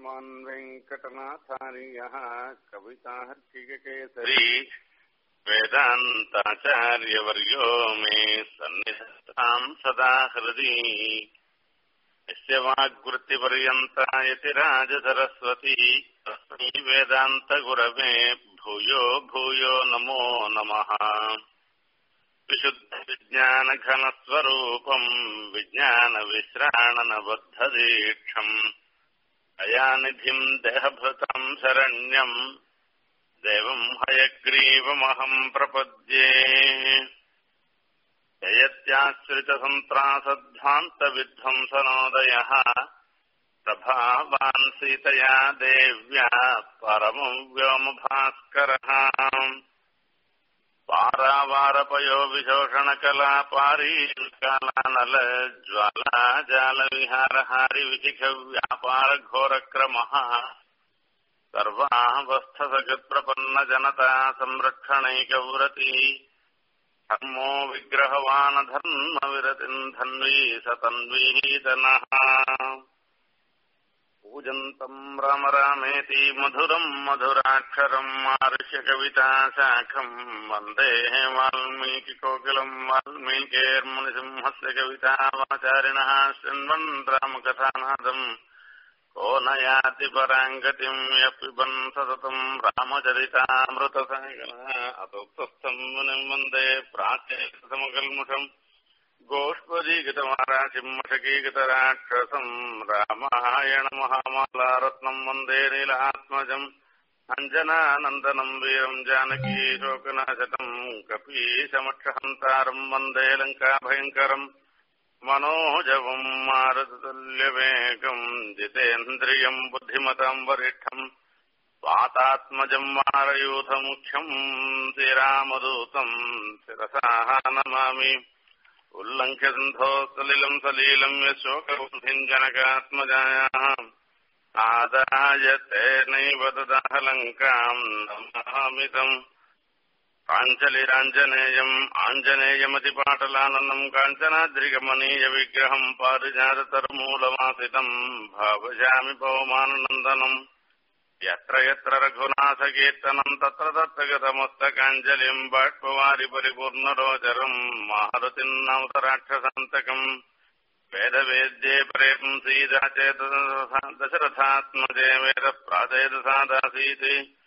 श्रीमान् वेङ्कटनाथार्यः कविताहर्किककेसरी वेदान्ताचार्यवर्यो मे सन्निधत्ताम् सदा हृदि यस्य वाग्वृत्तिपर्यन्ता यतिराजसरस्वती तस्मै वेदान्तगुरवे भूयो भूयो नमो नमः विशुद्धविज्ञानघनस्वरूपम् विज्ञानविश्राणनबद्धदीक्षम् अयानिधिम् देहभृतम् शरण्यम् देवम् हयग्रीवमहम् प्रपद्ये जयत्याश्रितसन्त्रासध्वान्तविध्वंसनोदयः प्रभावान् सीतया देव्या परमम् व्योमभास्करः पारावारपयो विशोषणकला पारीकालानल ज्वालाजालविहारहारिविशिखव्यापारघोरक्रमः सर्वावस्थसगत्प्रपन्नजनता संरक्षणैकव्रती धर्मो विग्रहवानधर्मविरतिम् धन्वी सतन्वीतनः पूजन्तम् राम रामेति मधुरम् मधुराक्षरम् मारुष्यकविता शाखम् वन्दे वाल्मीकिकोकिलम् वाल्मीकेर्मुनिसिंहस्य कवितावाचारिणः शृण्वन् रामकथानादम् को न याति पराङ्गतिम् यपिबन् सततम् रामचरितामृतसागरः अतोक्तस्थम् मुनिम् वन्दे प्राचेतसमकल्मुषम् गोष्पदीकृतमाराशिम् मशकीकृतराक्षसम् रामायण महामालारत्नम् वन्दे नीलात्मजम् अञ्जनानन्दनम् वीरम् जानकी शोकनाशकम् कपीशमक्षहन्तारम् वन्दे लङ्काभयङ्करम् मनोजवम् मारुतुल्यवेगम् जितेन्द्रियम् बुद्धिमताम् वरिष्ठम् वातात्मजम् मारयूथमुख्यम् श्रीरामदूतम् शिरसाः नमामि उल्लङ्घ्य सन्धो सलिलम् सलीलम् यशोकबुद्धिम् जनकात्मजायाः आदाय तेनैव ददः लङ्काम् नमामितम् काञ्चलिराञ्जनेयम् आञ्जनेयमतिपाटलानन्दम् काञ्चनाद्रिगमनीयविग्रहम् पारिजाततर्मूलमासितम् भावयामि पवमाननन्दनम् यत्र यत्र रघुनाथकीर्तनम् तत्र तत्र गतमस्तकाञ्जलिम् बाष्पवारि परिपूर्णरोचरम् मारुतिम् नवतराक्षसान्तकम् वेदवेद्ये प्रेम् सीता चेत दशरथात्मजे वेदप्राचेदसादासीत्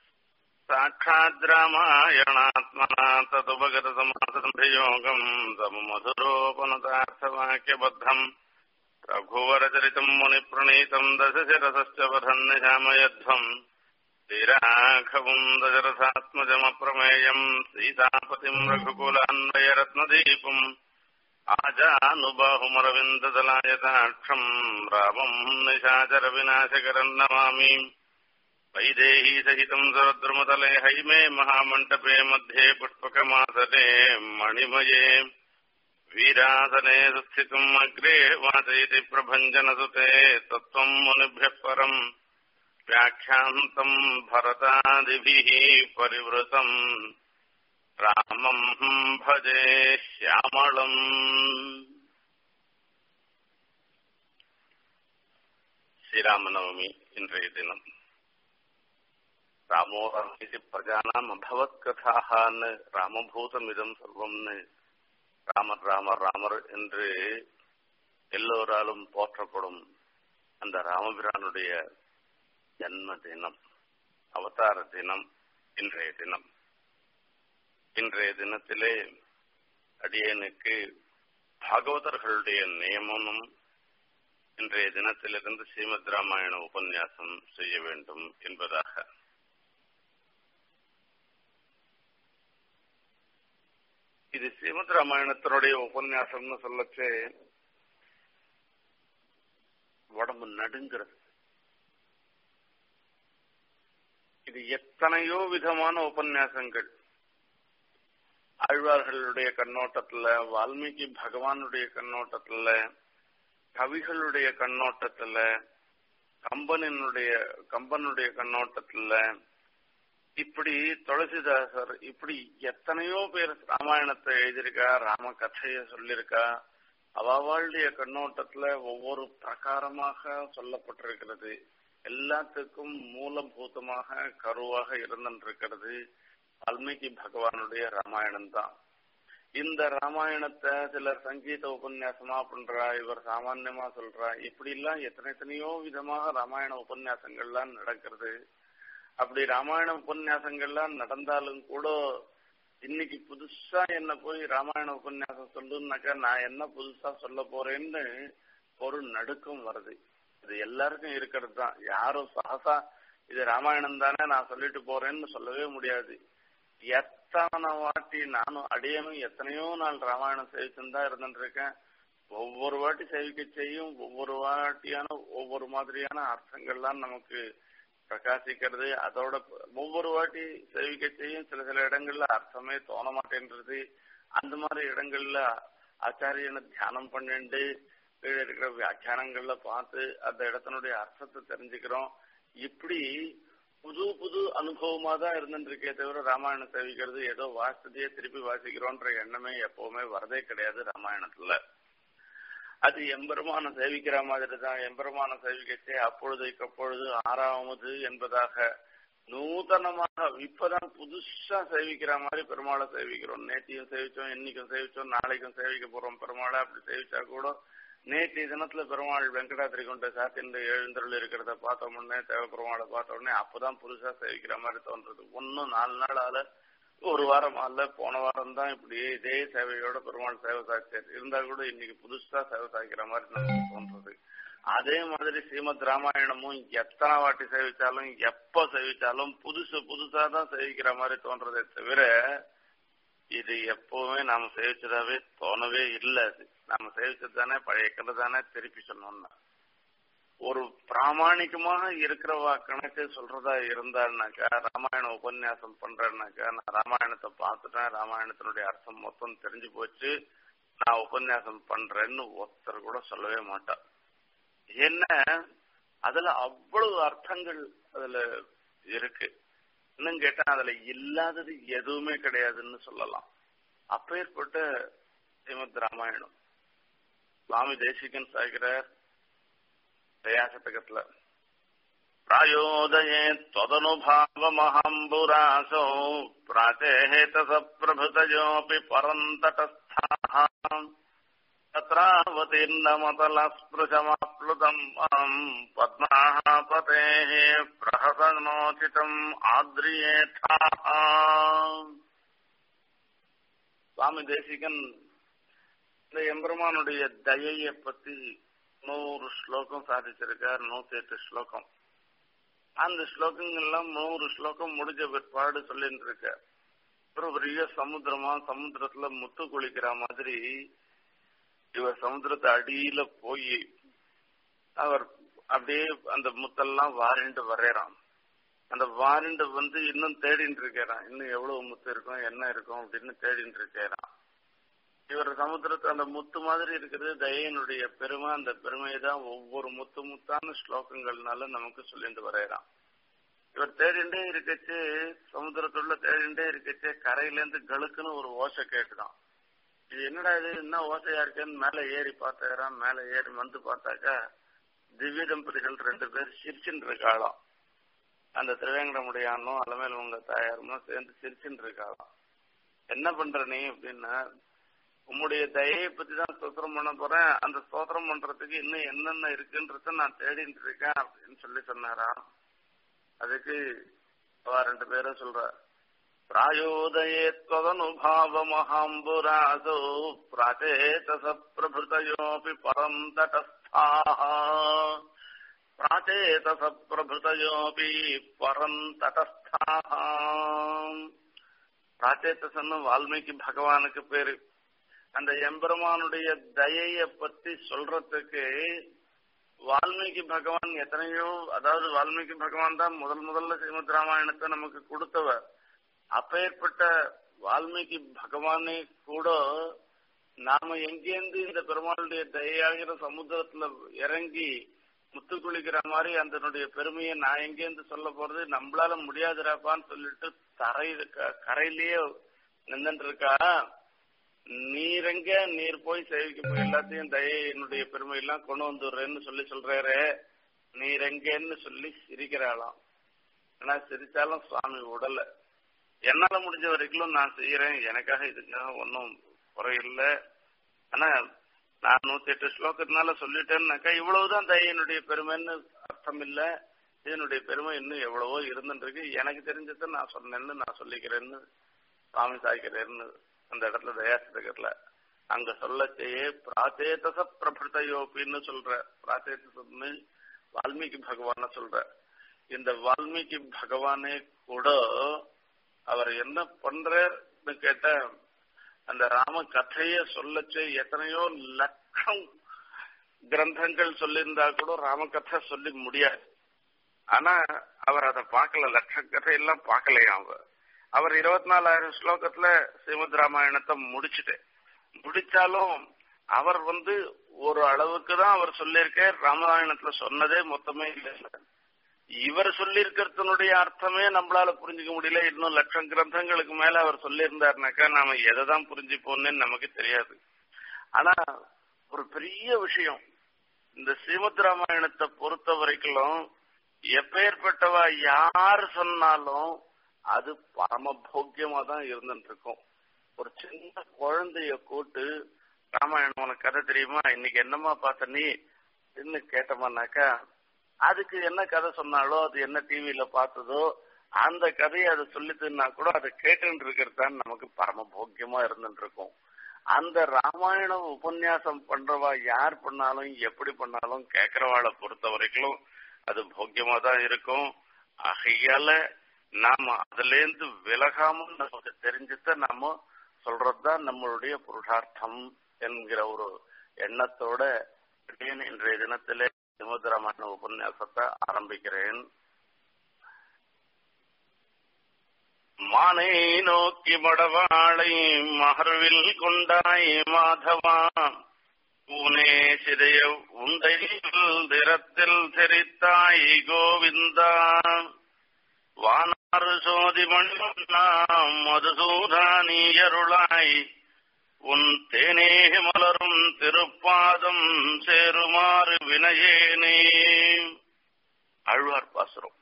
साक्षाद्रामायणात्मना तदुपगतसमाससन्धियोगम् सममधुरोपनतार्थवाक्यबद्धम् रघुवरचरितम् मुनिप्रणीतम् दशशिरसश्च वधन्निशामयध्वम् श्रीराघवम् दशरथात्मजमप्रमेयम् सीतापतिम् रघुकुलान्वयरत्नदीपम् आजानुबाहुमरविन्ददलायताक्षम् रामम् निशाचरविनाशकरम् नमामि वैदेही सहितम् सुरद्रुमतले हैमे महामण्डपे मध्ये पुष्पकमासने मणिमये वीरासने सुस्थितम् अग्रे वाचयति प्रभञ्जनसुते तत्त्वम् मुनिभ्यः परम् व्याख्यान्तम् भरतादिभिः परिवृतम् रामम् भजे श्यामळम् ஸ்ரீராமநவமி இன்றைய தினம் ராமோ ராமேதி பிரஜானாம் அபவத் கதாகான்னு ராமபூதமிதம் சர்வம்னு ராமர் ராமர் ராமர் என்று எல்லோராலும் போற்றப்படும் அந்த ராமபிரானுடைய ஜன்ம தினம் அவதார தினம் இன்றைய தினம் இன்றைய தினத்திலே அடியனுக்கு பாகவதர்களுடைய நியமனம் இன்றைய தினத்திலிருந்து ஸ்ரீமத் ராமாயண உபன்யாசம் செய்ய வேண்டும் என்பதாக இது ஸ்ரீமத் ராமாயணத்தினுடைய உபன்யாசம்னு சொல்லச்சு உடம்பு நடுங்கிறது இது எத்தனையோ விதமான உபன்யாசங்கள் ஆழ்வார்களுடைய கண்ணோட்டத்துல வால்மீகி பகவானுடைய கண்ணோட்டத்துல கவிகளுடைய கண்ணோட்டத்துல கம்பனினுடைய கம்பனுடைய கண்ணோட்டத்துல இப்படி துளசிதாசர் இப்படி எத்தனையோ பேர் ராமாயணத்தை எழுதியிருக்கா ராம கதைய சொல்லியிருக்கா அவளுடைய கண்ணோட்டத்துல ஒவ்வொரு பிரகாரமாக சொல்லப்பட்டிருக்கிறது எல்லாத்துக்கும் மூலபூதமாக கருவாக இருந்திருக்கிறது வால்மீகி பகவானுடைய ராமாயணம் தான் இந்த ராமாயணத்தை சிலர் சங்கீத உபன்யாசமா பண்றா இவர் சாமான்யமா சொல்றா இப்படி எல்லாம் எத்தனை எத்தனையோ விதமாக ராமாயண உபன்யாசங்கள்லாம் நடக்கிறது அப்படி ராமாயண உபன்யாசங்கள்லாம் நடந்தாலும் கூட இன்னைக்கு புதுசா என்ன போய் ராமாயண உபன்யாசம் சொல்லுன்னாக்கா நான் என்ன புதுசா சொல்ல போறேன்னு ஒரு நடுக்கம் வருது இது எல்லாருக்கும் இருக்கிறது தான் யாரும் சகசா இது ராமாயணம் தானே நான் சொல்லிட்டு போறேன்னு சொல்லவே முடியாது எத்தனை வாட்டி நானும் அடியனும் எத்தனையோ நாள் ராமாயணம் சேவிச்சுன்னு தான் இருந்துருக்கேன் ஒவ்வொரு வாட்டி சேவிக்க செய்யும் ஒவ்வொரு வாட்டியான ஒவ்வொரு மாதிரியான அர்த்தங்கள்லாம் நமக்கு பிரகாசிக்கிறது அதோட ஒவ்வொரு வாட்டி சேவிக்க செய்யும் சில சில இடங்கள்ல அர்த்தமே தோண மாட்டேன்றது அந்த மாதிரி இடங்கள்ல ஆச்சாரியனை தியானம் பண்ணிண்டு கீழே இருக்கிற வியாக்கியானங்கள்ல பார்த்து அந்த இடத்தினுடைய அர்த்தத்தை தெரிஞ்சுக்கிறோம் இப்படி புது புது அனுபவமா தான் இருந்துருக்கே தவிர ராமாயணம் சேவிக்கிறது ஏதோ வாசத்தையே திருப்பி வாசிக்கிறோன்ற எண்ணமே எப்பவுமே வரதே கிடையாது ராமாயணத்துல அது எம்பெருமான சேவிக்கிற மாதிரி தான் எம்பெருமான சேவிக்கச்சே அப்பொழுதைக்கு அப்பொழுது ஆறாவது என்பதாக நூதனமாக இப்பதான் புதுசா சேவிக்கிற மாதிரி பெருமாளை சேவிக்கிறோம் நேற்றையும் சேவிச்சோம் இன்னைக்கும் சேவிச்சோம் நாளைக்கும் சேவிக்க போறோம் பெருமாளை அப்படி சேவிச்சா கூட நேற்றைய தினத்துல பெருமாள் வெங்கடாத்திரி கொண்ட சாத்தின் எழுந்தருள் இருக்கிறத பார்த்த உடனே தேவ பெருமாளை பார்த்த உடனே அப்பதான் புதுசா சேவிக்கிற மாதிரி தோன்றது ஒன்னும் நாலு நாள் ஆல ஒரு வாரம் ஆல போன வாரம் தான் இப்படி இதே சேவையோட பெருமாள் சேவை சாய்ச்சார் இருந்தா கூட இன்னைக்கு புதுசா சேவை சாய்க்கிற மாதிரி நமக்கு தோன்றது அதே மாதிரி ஸ்ரீமத் ராமாயணமும் எத்தனை வாட்டி சேவிச்சாலும் எப்ப சேவிச்சாலும் புதுசு புதுசா தான் சேவிக்கிற மாதிரி தோன்றதே தவிர இது எப்பவுமே நாம சேவிச்சதாவே தோணவே இல்லை அது நாம சேவிச்சது தானே பழைய கதை தானே திருப்பி சொன்னோம்னா ஒரு பிராமணிகமாக இருக்கிறவா கணக்கு சொல்றதா இருந்தாருனாக்கா ராமாயண உபன்யாசம் பண்றேன்னாக்கா நான் ராமாயணத்தை பார்த்துட்டேன் ராமாயணத்தினுடைய அர்த்தம் மொத்தம் தெரிஞ்சு போச்சு நான் உபன்யாசம் பண்றேன்னு ஒருத்தர் கூட சொல்லவே மாட்டார் என்ன அதுல அவ்வளவு அர்த்தங்கள் அதுல இருக்கு இன்னும் கேட்டா அதுல இல்லாதது எதுவுமே கிடையாதுன்னு சொல்லலாம் அப்பேற்பட்ட ஸ்ரீமத் ராமாயணம் சுவாமி தேசிகன் சாகிறார் தயாசதகத்துல प्रायोदये त्वदनुभावमहम्बुरासौ प्राचेहेतस प्रभृतयोऽपि परन्तटस्थाः तत्रावतीर्णमतलस्पृशमाप्लुतम् माम् पद्माः पतेः प्रहसनोचितम् आद्रियेथाः சுவாமி தேசிகன் இந்த எம்பெருமானுடைய தயையை பத்தி நூறு ஸ்லோகம் சாதிச்சிருக்கார் நூத்தி எட்டு ஸ்லோகம் அந்த ஸ்லோகங்கள்லாம் நூறு ஸ்லோகம் முடிஞ்ச பிற்பாடு சொல்லிட்டு இருக்க ஒரு பெரிய சமுத்திரமா சமுத்திரத்துல முத்து குளிக்கிற மாதிரி இவர் சமுத்திரத்தை அடியில போய் அவர் அப்படியே அந்த முத்தெல்லாம் வாரிண்டு வரையறான் அந்த வாரிண்டு வந்து இன்னும் தேடிட்டு இருக்கிறான் இன்னும் எவ்வளவு முத்து இருக்கும் என்ன இருக்கும் அப்படின்னு தேடிட்டு இருக்கிறான் இவர் சமுத்திரத்து அந்த முத்து மாதிரி இருக்கிறது தயனுடைய பெருமை அந்த பெருமையை தான் ஒவ்வொரு முத்து முத்தான ஸ்லோகங்கள்னால நமக்கு சொல்லிட்டு வரையறான் இவர் தேடிண்டே இருக்கச்சு சமுத்திரத்துள்ள தேடிண்டே இருக்கச்சு கரையில இருந்து கழுக்குன்னு ஒரு ஓசை கேட்டுதான் இது என்னடா இது என்ன ஓசையா இருக்குன்னு மேல ஏறி பார்த்தாராம் மேல ஏறி வந்து பார்த்தாக்கா திவ்ய தம்பதிகள் ரெண்டு பேர் சிரிச்சுட்டு இருக்காளாம் அந்த திருவேங்கடமுடையானும் அலமேல் உங்க தாயாருமா சேர்ந்து சிரிச்சுட்டு இருக்காளாம் என்ன பண்ற நீ அப்படின்னா உம்முடைய தயையை பத்தி தான் ஸ்தோத்திரம் பண்ண போறேன் அந்த ஸ்தோத்திரம் பண்றதுக்கு இன்னும் என்னென்ன இருக்குன்றத நான் தேடிட்டு இருக்கேன் அப்படின்னு சொல்லி சொன்னாராம் அதுக்கு அவ ரெண்டு பேரும் சொல்ற பிராயோதயே त्वदनुभावमहाम्बुरासौ प्राचेतस प्रभृतयोऽपि परम् तटस्थाः प्राचेतस प्रभृतयोऽपि परम् तटस्थाः பிராச்சேத்தசன்னு வால்மீகி பகவானுக்கு பேரு அந்த எம்பெருமானுடைய தயைய பத்தி சொல்றதுக்கு வால்மீகி பகவான் எத்தனையோ அதாவது வால்மீகி பகவான் தான் முதல் முதல்ல ஸ்ரீமத் ராமாயணத்தை நமக்கு கொடுத்தவர் அப்பேற்பட்ட வால்மீகி பகவானே கூட நாம எங்கேருந்து இந்த பெருமாளுடைய தயையாகிற சமுத்திரத்துல இறங்கி முத்து குளிக்கிற மாதிரி அதனுடைய பெருமையை நான் எங்கேருந்து சொல்ல போறது நம்மளால முடியாதுராப்பான்னு சொல்லிட்டு தரை கரையிலேயே நின்றுட்டு இருக்கா நீர் எங்க நீர் போய் சேவிக்க போய் எல்லாத்தையும் தயை என்னுடைய பெருமை எல்லாம் கொண்டு வந்துடுறேன்னு சொல்லி சொல்றாரு நீர் எங்கேன்னு சொல்லி சிரிக்கிறாளாம் ஆனா சிரிச்சாலும் சுவாமி உடல என்னால முடிஞ்ச வரைக்கும் நான் செய்யறேன் எனக்காக இதுக்காக ஒன்றும் குறையில்லை ஆனா நான் நூத்தி எட்டு ஸ்லோகத்தினால சொல்லிட்டேன்னாக்கா இவ்வளவுதான் தயனுடைய பெருமைன்னு அர்த்தம் இல்ல இதனுடைய பெருமை இன்னும் எவ்வளவோ இருந்துருக்கு எனக்கு தெரிஞ்சதை நான் சொன்னேன்னு நான் சொல்லிக்கிறேன்னு சுவாமி சாய்க்கிறேன்னு அந்த இடத்துல தயாசிதகர்ல அங்க சொல்லச்சேயே பிராச்சேதச பிரபிருத்தையோப்பின்னு சொல்ற பிராச்சேதசம்னு வால்மீகி பகவான சொல்ற இந்த வால்மீகி பகவானே கூட அவர் என்ன பண்றன்னு கேட்ட அந்த ராம கதைய சொல்லச்சு எத்தனையோ லட்சம் கிரந்தங்கள் சொல்லியிருந்தா கூட ராமகதை சொல்லி முடியாது ஆனா அவர் அதை பார்க்கல லட்ச கதையெல்லாம் பார்க்கலையா அவர் அவர் இருபத்தி நாலாயிரம் ஸ்லோகத்துல ஸ்ரீமத் ராமாயணத்தை முடிச்சுட்டு முடிச்சாலும் அவர் வந்து ஒரு அளவுக்கு தான் அவர் சொல்லியிருக்கார் ராமாயணத்துல சொன்னதே மொத்தமே இல்லை இவர் சொல்லியிருக்கிறதுனுடைய அர்த்தமே நம்மளால புரிஞ்சுக்க முடியல இன்னும் லட்சம் கிரந்தங்களுக்கு மேல அவர் சொல்லியிருந்தாருனாக்கா நாம எதை தான் புரிஞ்சுப்போம்னு நமக்கு தெரியாது ஆனா ஒரு பெரிய விஷயம் இந்த ஸ்ரீமத் ராமாயணத்தை பொறுத்த வரைக்கும் எப்பேற்பட்டவா யார் சொன்னாலும் அது பரம போக்கியமா தான் இருந்துட்டு இருக்கும் ஒரு சின்ன குழந்தைய கூட்டு ராமாயணம் உனக்கு கதை தெரியுமா இன்னைக்கு என்னமா பார்த்த நீ இன்னும் கேட்டோம்னாக்கா அதுக்கு என்ன கதை சொன்னாலோ அது என்ன டிவியில பார்த்ததோ அந்த கதையை அதை சொல்லித்துன்னா கூட அதை கேட்டுட்டு இருக்கிறது தான் நமக்கு பரம போக்கியமா இருந்துட்டு இருக்கும் அந்த ராமாயணம் உபன்யாசம் பண்றவா யார் பண்ணாலும் எப்படி பண்ணாலும் கேட்கறவாளை பொறுத்த வரைக்கும் அது போக்கியமா தான் இருக்கும் ஆகையால நாம அதுல இருந்து விலகாம நமக்கு தெரிஞ்சுத நாம சொல்றதுதான் நம்மளுடைய புருஷார்த்தம் என்கிற ஒரு எண்ணத்தோட இன்றைய தினத்திலே சிமுத்திரமான உபன்யாசத்தை ஆரம்பிக்கிறேன் மானை நோக்கி மடவாளை மகர்வில் கொண்டாய் மாதவா பூனே சிதைய உண்டையில் திறத்தில் தெரித்தாய் கோவிந்தா வானாறு சோதி மண்ணா மதுசூதானியருளாய் உன் தேனே மலரும் திருப்பாதம் சேருமாறு வினையேனே ஆழ்வார் பாசுரம்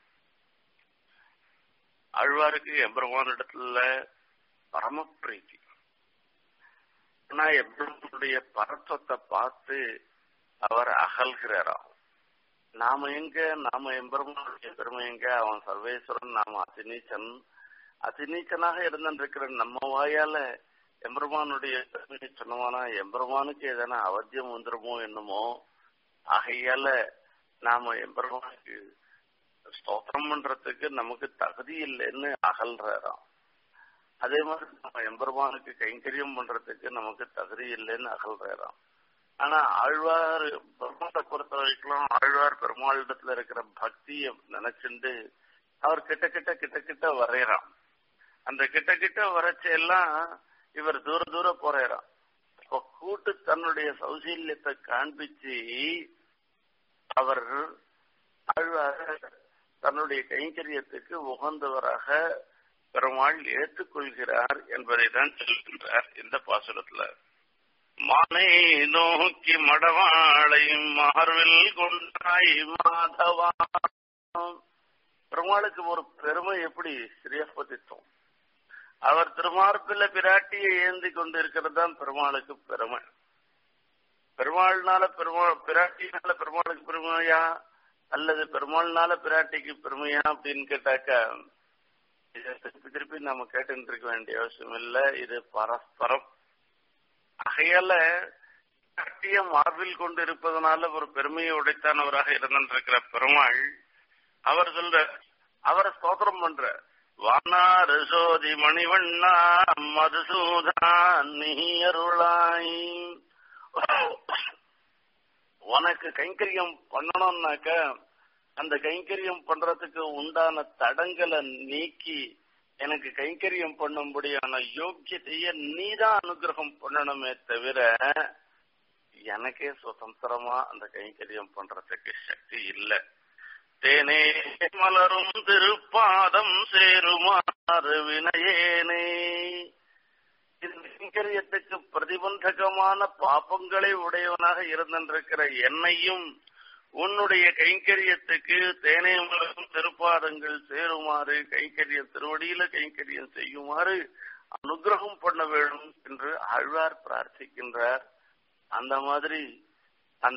ஆழ்வாருக்கு எம்பெருமானிடத்துல பரம பிரீத்தி ஆனா எம்பெருமானுடைய பரத்துவத்தை பார்த்து அவர் அகல்கிறாராம் நாம எங்க நாம எம்பெருமானுடைய பெருமை எங்க அவன் சர்வேஸ்வரன் நாம அதிநீச்சன் அதிநீச்சனாக இருந்திருக்கிற நம்ம வாயால எம்பெருமானுடைய பெருமையை சொன்னோம்னா எம்பெருமானுக்கு எதனா அவத்தியம் வந்துருமோ என்னமோ ஆகையால நாம எம்பெருமானுக்கு ஸ்தோத்திரம் பண்றதுக்கு நமக்கு தகுதி இல்லைன்னு அகல்றாராம் அதே மாதிரி நம்ம எம்பெருமானுக்கு கைங்கரியம் பண்றதுக்கு நமக்கு தகுதி இல்லைன்னு அகல்றாராம் ஆனா ஆழ்வார் பெருமாளை பொறுத்த வரைக்கும் ஆழ்வார் பெருமாளிடத்துல இருக்கிற பக்தியை நினைச்சுண்டு அவர் கிட்ட கிட்ட கிட்ட கிட்ட வரையறான் அந்த கிட்ட கிட்ட வரைச்ச எல்லாம் இவர் தூர தூர போறாராம் இப்ப கூட்டு தன்னுடைய சௌசீல்யத்தை காண்பிச்சு அவர் ஆழ்வார் தன்னுடைய கைங்கரியத்துக்கு உகந்தவராக பெருமாள் ஏற்றுக்கொள்கிறார் என்பதை தான் சொல்கின்றார் இந்த பாசுரத்துல மானை நோக்கி மடவாளை மார்வில் கொண்டாய் மாதவா பெருமாளுக்கு ஒரு பெருமை எப்படி ஸ்ரீயப்பதித்துவம் அவர் திருமார்பில பிராட்டியை ஏந்தி கொண்டு இருக்கிறது தான் பெருமாளுக்கு பெருமை பெருமாள்னால பெருமாள் பிராட்டினால பெருமாளுக்கு பெருமையா அல்லது பெருமாள்னால பிராட்டிக்கு பெருமையா அப்படின்னு கேட்டாக்கா இதை திருப்பி திருப்பி நாம கேட்டு இருக்க வேண்டிய அவசியம் இல்ல இது பரஸ்பரம் ஆகையால பிராட்டிய மார்பில் கொண்டு இருப்பதனால ஒரு பெருமையை உடைத்தானவராக இருந்திருக்கிற பெருமாள் அவர் சொல்ற அவரை ஸ்தோத்திரம் பண்ற வானாறு சோதி மணிவண்ணா மதுசூதா நீயருளாய் உனக்கு கைங்கரியம் பண்ணணும்னாக்க அந்த கைங்கரியம் பண்றதுக்கு உண்டான தடங்களை நீக்கி எனக்கு கைங்கரியம் பண்ணும்படியான யோக்கியத்தைய நீதான் அனுகிரகம் பண்ணணுமே தவிர எனக்கே சுதந்திரமா அந்த கைங்கரியம் பண்றதுக்கு சக்தி இல்லை தேனே மலரும் திருப்பாதம் சேருமாறு வினையேனே கைங்கரியத்துக்கு பிரதிபந்தகமான பாப்பங்களை உடையவனாக இருந்திருக்கிற என்னையும் உன்னுடைய கைங்கரியத்துக்கு தேனே மலரும் திருப்பாதங்கள் சேருமாறு கைங்கரியம் திருவடியில கைங்கரியம் செய்யுமாறு அனுகிரகம் பண்ண வேண்டும் என்று ஆழ்வார் பிரார்த்திக்கின்றார் அந்த மாதிரி அந்த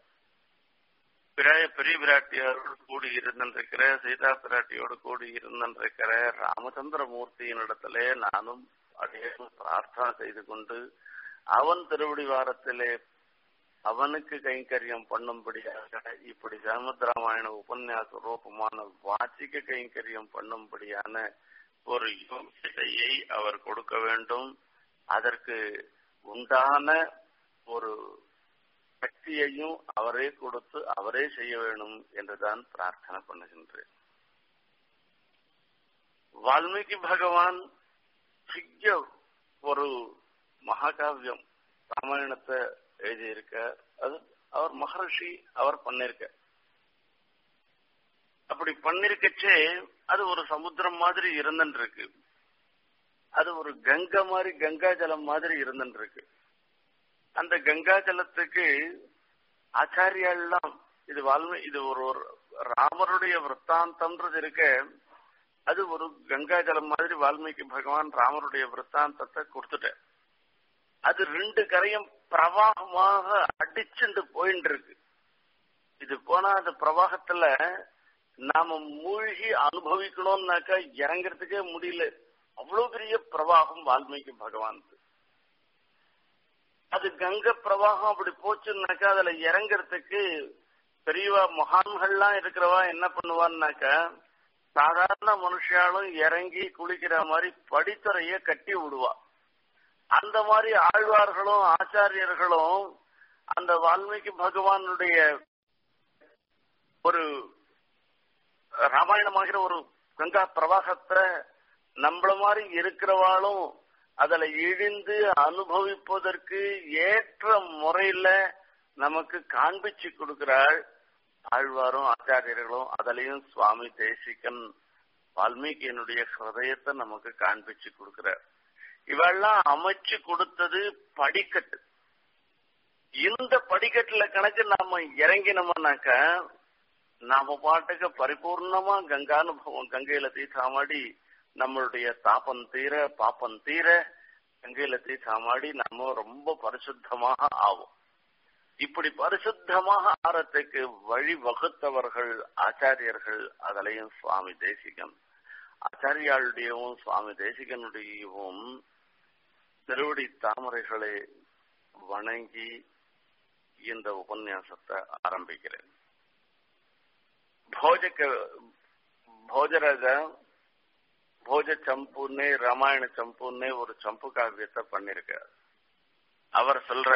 பிராய பெரிய பிராட்டியாரோடு கூடி இருந்திருக்கிற சீதா பிராட்டியோடு கூடி இருந்திருக்கிற ராமச்சந்திர மூர்த்தியினிடத்திலே நானும் அடைய பிரார்த்தனை செய்து கொண்டு அவன் திருவடி வாரத்திலே அவனுக்கு கைங்கரியம் பண்ணும்படியாக இப்படி ராமாயண உபன்யாச ரூபமான வாச்சிக்க கைங்கரியம் பண்ணும்படியான ஒரு யோகியதையை அவர் கொடுக்க வேண்டும் அதற்கு உண்டான ஒரு சக்தியையும் அவரே கொடுத்து அவரே செய்ய வேணும் என்றுதான் பிரார்த்தனை பண்ணுகின்றேன் வால்மீகி பகவான் பெரிய ஒரு மகாகாவியம் ராமாயணத்தை எழுதியிருக்க அது அவர் மகர்ஷி அவர் பண்ணிருக்க அப்படி பண்ணிருக்கச்சே அது ஒரு சமுத்திரம் மாதிரி இருந்துட்டு இருக்கு அது ஒரு கங்கை மாதிரி கங்கா ஜலம் மாதிரி இருந்துட்டு இருக்கு அந்த கங்கா ஜலத்துக்கு ஆச்சாரியெல்லாம் இது வால்மீ இது ஒரு ஒரு ராமருடைய விற்த்தாந்தம்ன்றது இருக்க அது ஒரு கங்கா ஜலம் மாதிரி வால்மீகி பகவான் ராமருடைய விற்த்தாந்தத்தை கொடுத்துட்டேன் அது ரெண்டு கரையும் பிரவாகமாக அடிச்சுண்டு போயிட்டு இருக்கு இது போனா அந்த பிரவாகத்துல நாம மூழ்கி அனுபவிக்கணும்னாக்கா இறங்குறதுக்கே முடியல அவ்வளவு பெரிய பிரவாகம் வால்மீகி பகவான் அது கங்க பிரவாகம் அப்படி போச்சுன்னாக்கா அதுல இறங்குறதுக்கு பெரியவா மகான்கள்லாம் இருக்கிறவா என்ன பண்ணுவான்னாக்கா சாதாரண மனுஷாலும் இறங்கி குளிக்கிற மாதிரி படித்துறைய கட்டி விடுவா அந்த மாதிரி ஆழ்வார்களும் ஆச்சாரியர்களும் அந்த வால்மீகி பகவானுடைய ஒரு ராமாயணமாகிற ஒரு கங்கா பிரவாகத்தை நம்மள மாதிரி இருக்கிறவாளும் அதுல இழிந்து அனுபவிப்பதற்கு ஏற்ற முறையில நமக்கு காண்பிச்சு கொடுக்கிறாள் ஆழ்வாரும் ஆச்சாரியர்களும் அதுலயும் சுவாமி தேசிகன் வால்மீகியனுடைய ஹிருதயத்தை நமக்கு காண்பிச்சு கொடுக்கிறார் இவெல்லாம் அமைச்சு கொடுத்தது படிக்கட்டு இந்த படிக்கட்டுல கணக்கு நாம இறங்கினோம்னாக்க நாம பாட்டுக்கு பரிபூர்ணமா கங்கானுபவம் கங்கையில தீசாமாடி நம்மளுடைய தாப்பம் தீர பாப்பம் தீர கங்கையில தீசாமாடி நம்ம ரொம்ப பரிசுத்தமாக ஆகும் இப்படி பரிசுத்தமாக ஆறத்துக்கு வழி வகுத்தவர்கள் ஆச்சாரியர்கள் அதிலையும் சுவாமி தேசிகன் ஆச்சாரியாளுடையவும் சுவாமி தேசிகனுடையவும் திருவடி தாமரைகளை வணங்கி இந்த உபன்யாசத்தை ஆரம்பிக்கிறேன் போஜக்க போஜராஜ போஜ சம்புன்னே ராமாயண சம்புன்னே ஒரு சம்பு காவியத்தை பண்ணிருக்கார் அவர் சொல்ற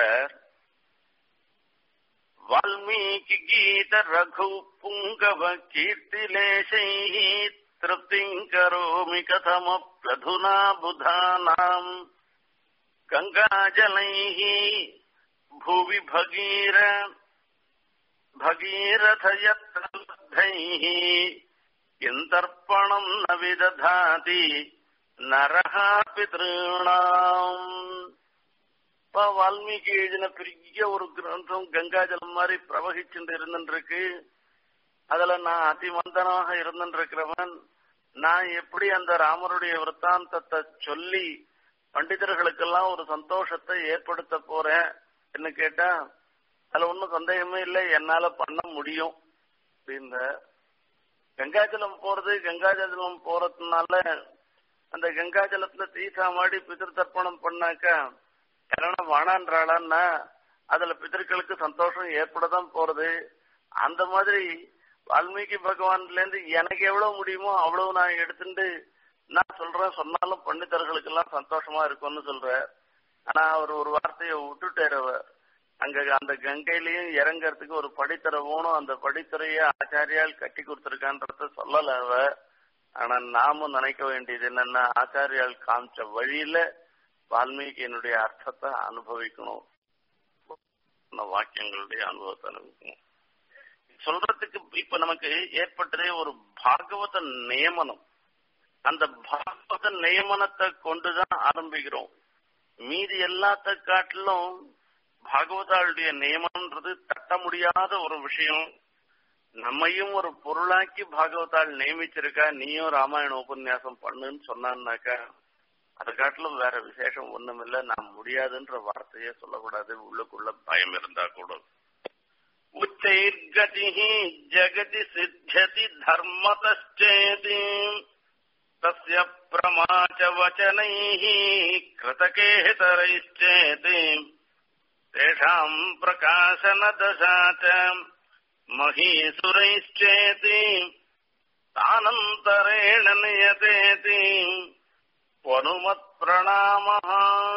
வால்மீகி கீத ரகு புங்கவ கீர்த்திலேஷை திருப்திங் கரோமி கதமப்யதுனா புதானாம் கங்காஜலைः भुवि भगीर भगीरथयत्रैः किन्तर्पणम् न विदधाति நரஹ பித்ருணாம் இப்ப வால்மீகி எழுதின பெரிய ஒரு கிரந்தம் கங்காஜலம் மாதிரி பிரவகிச்சுட்டு இருந்துருக்கு அதுல நான் அதிமந்தனாக இருந்துருக்கிறவன் நான் எப்படி அந்த ராமருடைய விற்த்தாந்தத்தை சொல்லி பண்டிதர்களுக்கெல்லாம் ஒரு சந்தோஷத்தை ஏற்படுத்த போறேன் என்ன கேட்டா அதுல ஒன்றும் சந்தேகமே இல்லை என்னால பண்ண முடியும் அப்படின்ற கங்காஜலம் போறது கங்காஜலம் போறதுனால அந்த கங்காஜலத்துல தீசாமாடி பிதிரு தர்ப்பணம் பண்ணாக்கா யாரான வானான்றாளான்னா அதுல பிதர்களுக்கு சந்தோஷம் ஏற்படதான் போறது அந்த மாதிரி வால்மீகி பகவான்ல இருந்து எனக்கு எவ்வளவு முடியுமோ அவ்வளவு நான் எடுத்துட்டு நான் சொல்றேன் சொன்னாலும் பண்டிதர்களுக்கு எல்லாம் சந்தோஷமா இருக்கும்னு சொல்ற ஆனா அவர் ஒரு வார்த்தையை விட்டுட்டார் அவர் அங்க அந்த கங்கையிலயும் இறங்கறதுக்கு ஒரு படித்தரை வேணும் அந்த படித்துறைய ஆச்சாரியால் கட்டி கொடுத்திருக்கான்றத சொல்லல அவ ஆனா நாமும் நினைக்க வேண்டியது என்னன்னா ஆச்சாரியால் காமிச்ச வழியில வால்மீகியினுடைய அர்த்தத்தை அனுபவிக்கணும் வாக்கியங்களுடைய அனுபவத்தை அனுபவிக்கணும் சொல்றதுக்கு இப்ப நமக்கு ஏற்பட்டதே ஒரு பாகவத நியமனம் அந்த பாகவத நியமனத்தை கொண்டுதான் ஆரம்பிக்கிறோம் மீதி எல்லாத்த காட்டிலும் பாகவதாளுடைய நியமனம்ன்றது தட்ட முடியாத ஒரு விஷயம் நம்மையும் ஒரு பொருளாக்கி பாகவதால் நியமிச்சிருக்கா நீயும் ராமாயண உபன்யாசம் பண்ணுன்னு சொன்னான்னாக்கா அதை காட்டிலும் வேற விசேஷம் ஒண்ணும் இல்ல நான் முடியாதுன்ற வார்த்தையே சொல்லக்கூடாது உள்ளுக்குள்ள பயம் இருந்தா கூட உச்சைர்கதி ஜகதி சித்தியதி தர்மதச்சேதி தஸ்ய பிரமாச்ச வச்சனைः कृतकेतरैश्चेति तेषाम् प्रकाशनदशा च महीसुरैश्चेति तानन्तरेण नियतेति பொனுமத்பிரணாமஹ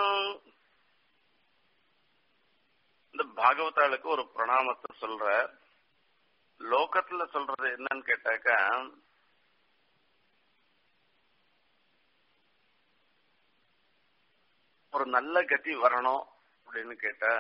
இந்த பாகவதாளுக்கு ஒரு பிரணாமத்தை சொல்ற லோகத்துல சொல்றது என்னன்னு கேட்டாக்கா ஒரு நல்ல கதி வரணும் அப்படின்னு கேட்டா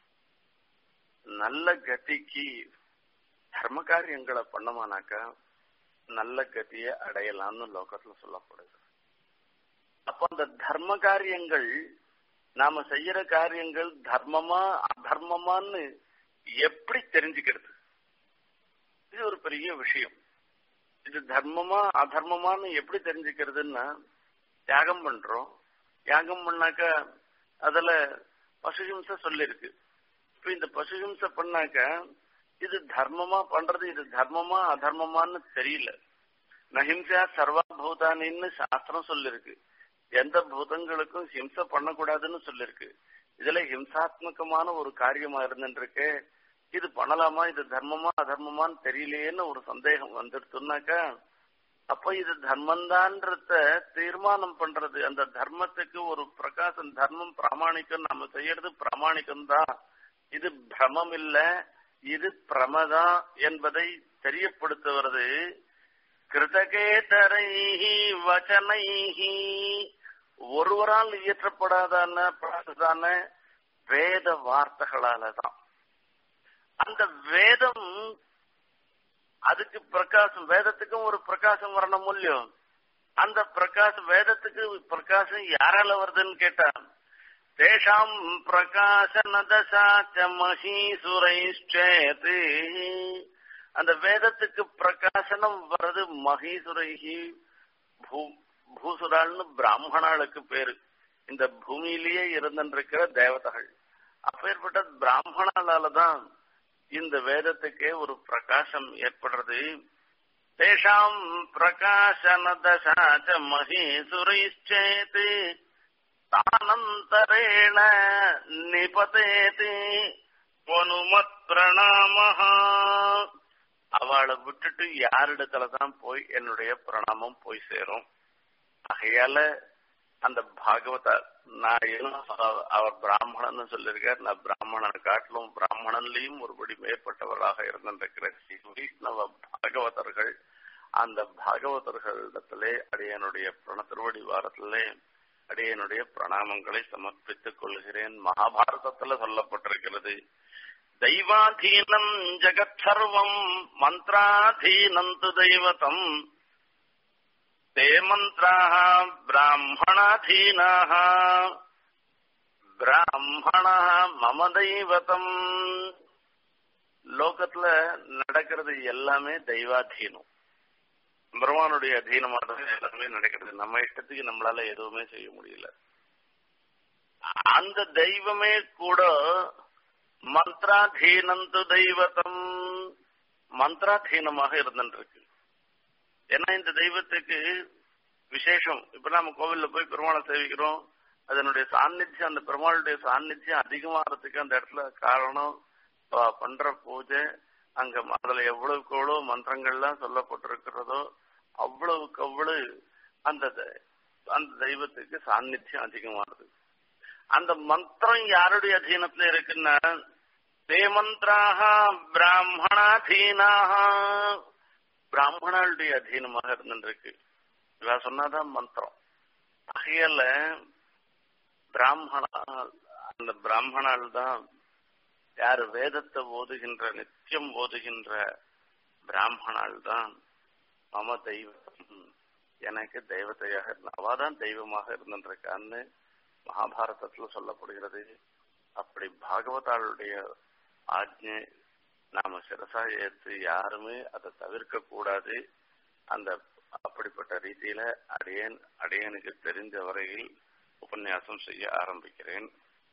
நல்ல கதிக்கு தர்ம காரியங்களை பண்ணமானாக்கா நல்ல கதியை அடையலாம்னு லோகத்துல சொல்லப்படுது அப்ப அந்த தர்ம காரியங்கள் நாம செய்யற காரியங்கள் தர்மமா அதர்மமான்னு எப்படி தெரிஞ்சுக்கிறது இது ஒரு பெரிய விஷயம் இது தர்மமா அதர்மமான்னு எப்படி தெரிஞ்சுக்கிறதுன்னா தியாகம் பண்றோம் தியாகம் பண்ணாக்கா அதுல பசுஹிம்சை சொல்லிருக்கு இப்ப இந்த பசுஹிம்சை பண்ணாக்க இது தர்மமா பண்றது இது தர்மமா அதர்மமான்னு தெரியல நஹிம்சா சர்வா பூதானின்னு சாஸ்திரம் சொல்லிருக்கு எந்த பூதங்களுக்கும் ஹிம்சை பண்ணக்கூடாதுன்னு சொல்லிருக்கு இதுல ஹிம்சாத்மகமான ஒரு காரியமா இருந்துருக்கு இது பண்ணலாமா இது தர்மமா அதர்மமான்னு தெரியலையேன்னு ஒரு சந்தேகம் வந்துடுச்சுனாக்கா அப்ப இது தர்மந்தான்றத தீர்மானம் பண்றது அந்த தர்மத்துக்கு ஒரு பிரகாசம் தர்மம் பிராமணிக்கம் நம்ம செய்யறது பிராமணிக்கம் தான் இது பிரமம் இல்ல இது பிரமதா என்பதை தெரியப்படுத்துவது கிருதகேதரைஹி வச்சனைஹி ஒருவரால் இயற்றப்படாதான படாததான வேத வார்த்தைகளால தான் அந்த வேதம் அதுக்கு பிரகாசம் வேதத்துக்கும் ஒரு பிரகாசம் வரணும் இல்லையோ அந்த பிரகாசம் வேதத்துக்கு பிரகாசம் யாரால வருதுன்னு கேட்டா தேஷாம் பிரகாசனதசாச்ச மகீசுரைச்சேது அந்த வேதத்துக்கு பிரகாசனம் வர்றது மகீசுரைகி பூ பூசுராள்னு பிராமணாளுக்கு பேரு இந்த பூமியிலேயே இருந்திருக்கிற தேவதைகள் அப்பேற்பட்ட பிராமணாலால தான் இந்த வேதத்துக்கே ஒரு பிரகாசம் ஏற்படுறது தேஷாம் பிரகாசனதசாச்ச மகீசுரைச்சேது தானந்தரேண நிபதேதி பொனுமத் பிரணாமஹா அவளை விட்டுட்டு யாரிடத்துல தான் போய் என்னுடைய பிரணாமம் போய் சேரும் ஆகையால அந்த பாகவத நான் அவர் பிராமணன் சொல்லியிருக்கார் நான் பிராமணனை காட்டிலும் பிராமணன்லயும் ஒருபடி மேற்பட்டவராக இருந்திருக்கிற வைஷ்ணவ பாகவதர்கள் அந்த பாகவதர்களிடத்திலே அடியனுடைய பிரண திருவடி வாரத்திலே அடியனுடைய பிரணாமங்களை சமர்ப்பித்துக் கொள்கிறேன் மகாபாரதத்துல சொல்லப்பட்டிருக்கிறது தெய்வாதீனம் ஜெகத் சர்வம் மந்திராதீனம் து தெய்வதம் ते मन्त्राः ब्राह्मणाधीनाः பிராமணா மம தெய்வதம் லோகத்துல நடக்கிறது எல்லாமே தெய்வாதீனம் பிரம்மானுடைய அதீனமா தான் எல்லாமே நடக்கிறது நம்ம இஷ்டத்துக்கு நம்மளால எதுவுமே செய்ய முடியல அந்த தெய்வமே கூட மந்திராதீனந்து தெய்வதம் மந்திராதீனமாக இருந்துருக்கு ஏன்னா இந்த தெய்வத்துக்கு விசேஷம் இப்ப நம்ம கோவில்ல போய் பெருமாளை சேவிக்கிறோம் அதனுடைய சாநித்தியம் அந்த பெருமாளுடைய சாநித்தியம் அதிகமாகிறதுக்கு அந்த இடத்துல காரணம் பண்ற பூஜை அங்க அதுல எவ்வளவுக்கு எவ்வளவு மந்திரங்கள்லாம் சொல்லப்பட்டிருக்கிறதோ அவ்வளவுக்கு அவ்வளவு அந்த அந்த தெய்வத்துக்கு சாநித்தியம் அதிகமானது அந்த மந்திரம் யாருடைய அதீனத்துல இருக்குன்னா தே மந்திராக பிராமணாதீனாக பிராமணாளுடைய அதீனமாக இருந்துருக்கு இவ சொன்னாதான் மந்திரம் ஆகையால பிராமணா அந்த பிராமணால் தான் யார் வேதத்தை ஓதுகின்ற நித்தியம் ஓதுகின்ற பிராமணால் தான் மம தெய்வம் எனக்கு தெய்வத்தையாக இருந்த அவாதான் தெய்வமாக இருந்திருக்கான்னு மகாபாரதத்துல சொல்லப்படுகிறது அப்படி பாகவதாளுடைய ஆஜ்ஞை நாம சிரசா ஏத்து யாருமே அதை தவிர்க்க கூடாது அந்த அப்படிப்பட்ட ரீதியில அடியேன் அடியனுக்கு தெரிந்த வரையில் உபன்யாசம் செய்ய ஆரம்பிக்கிறேன்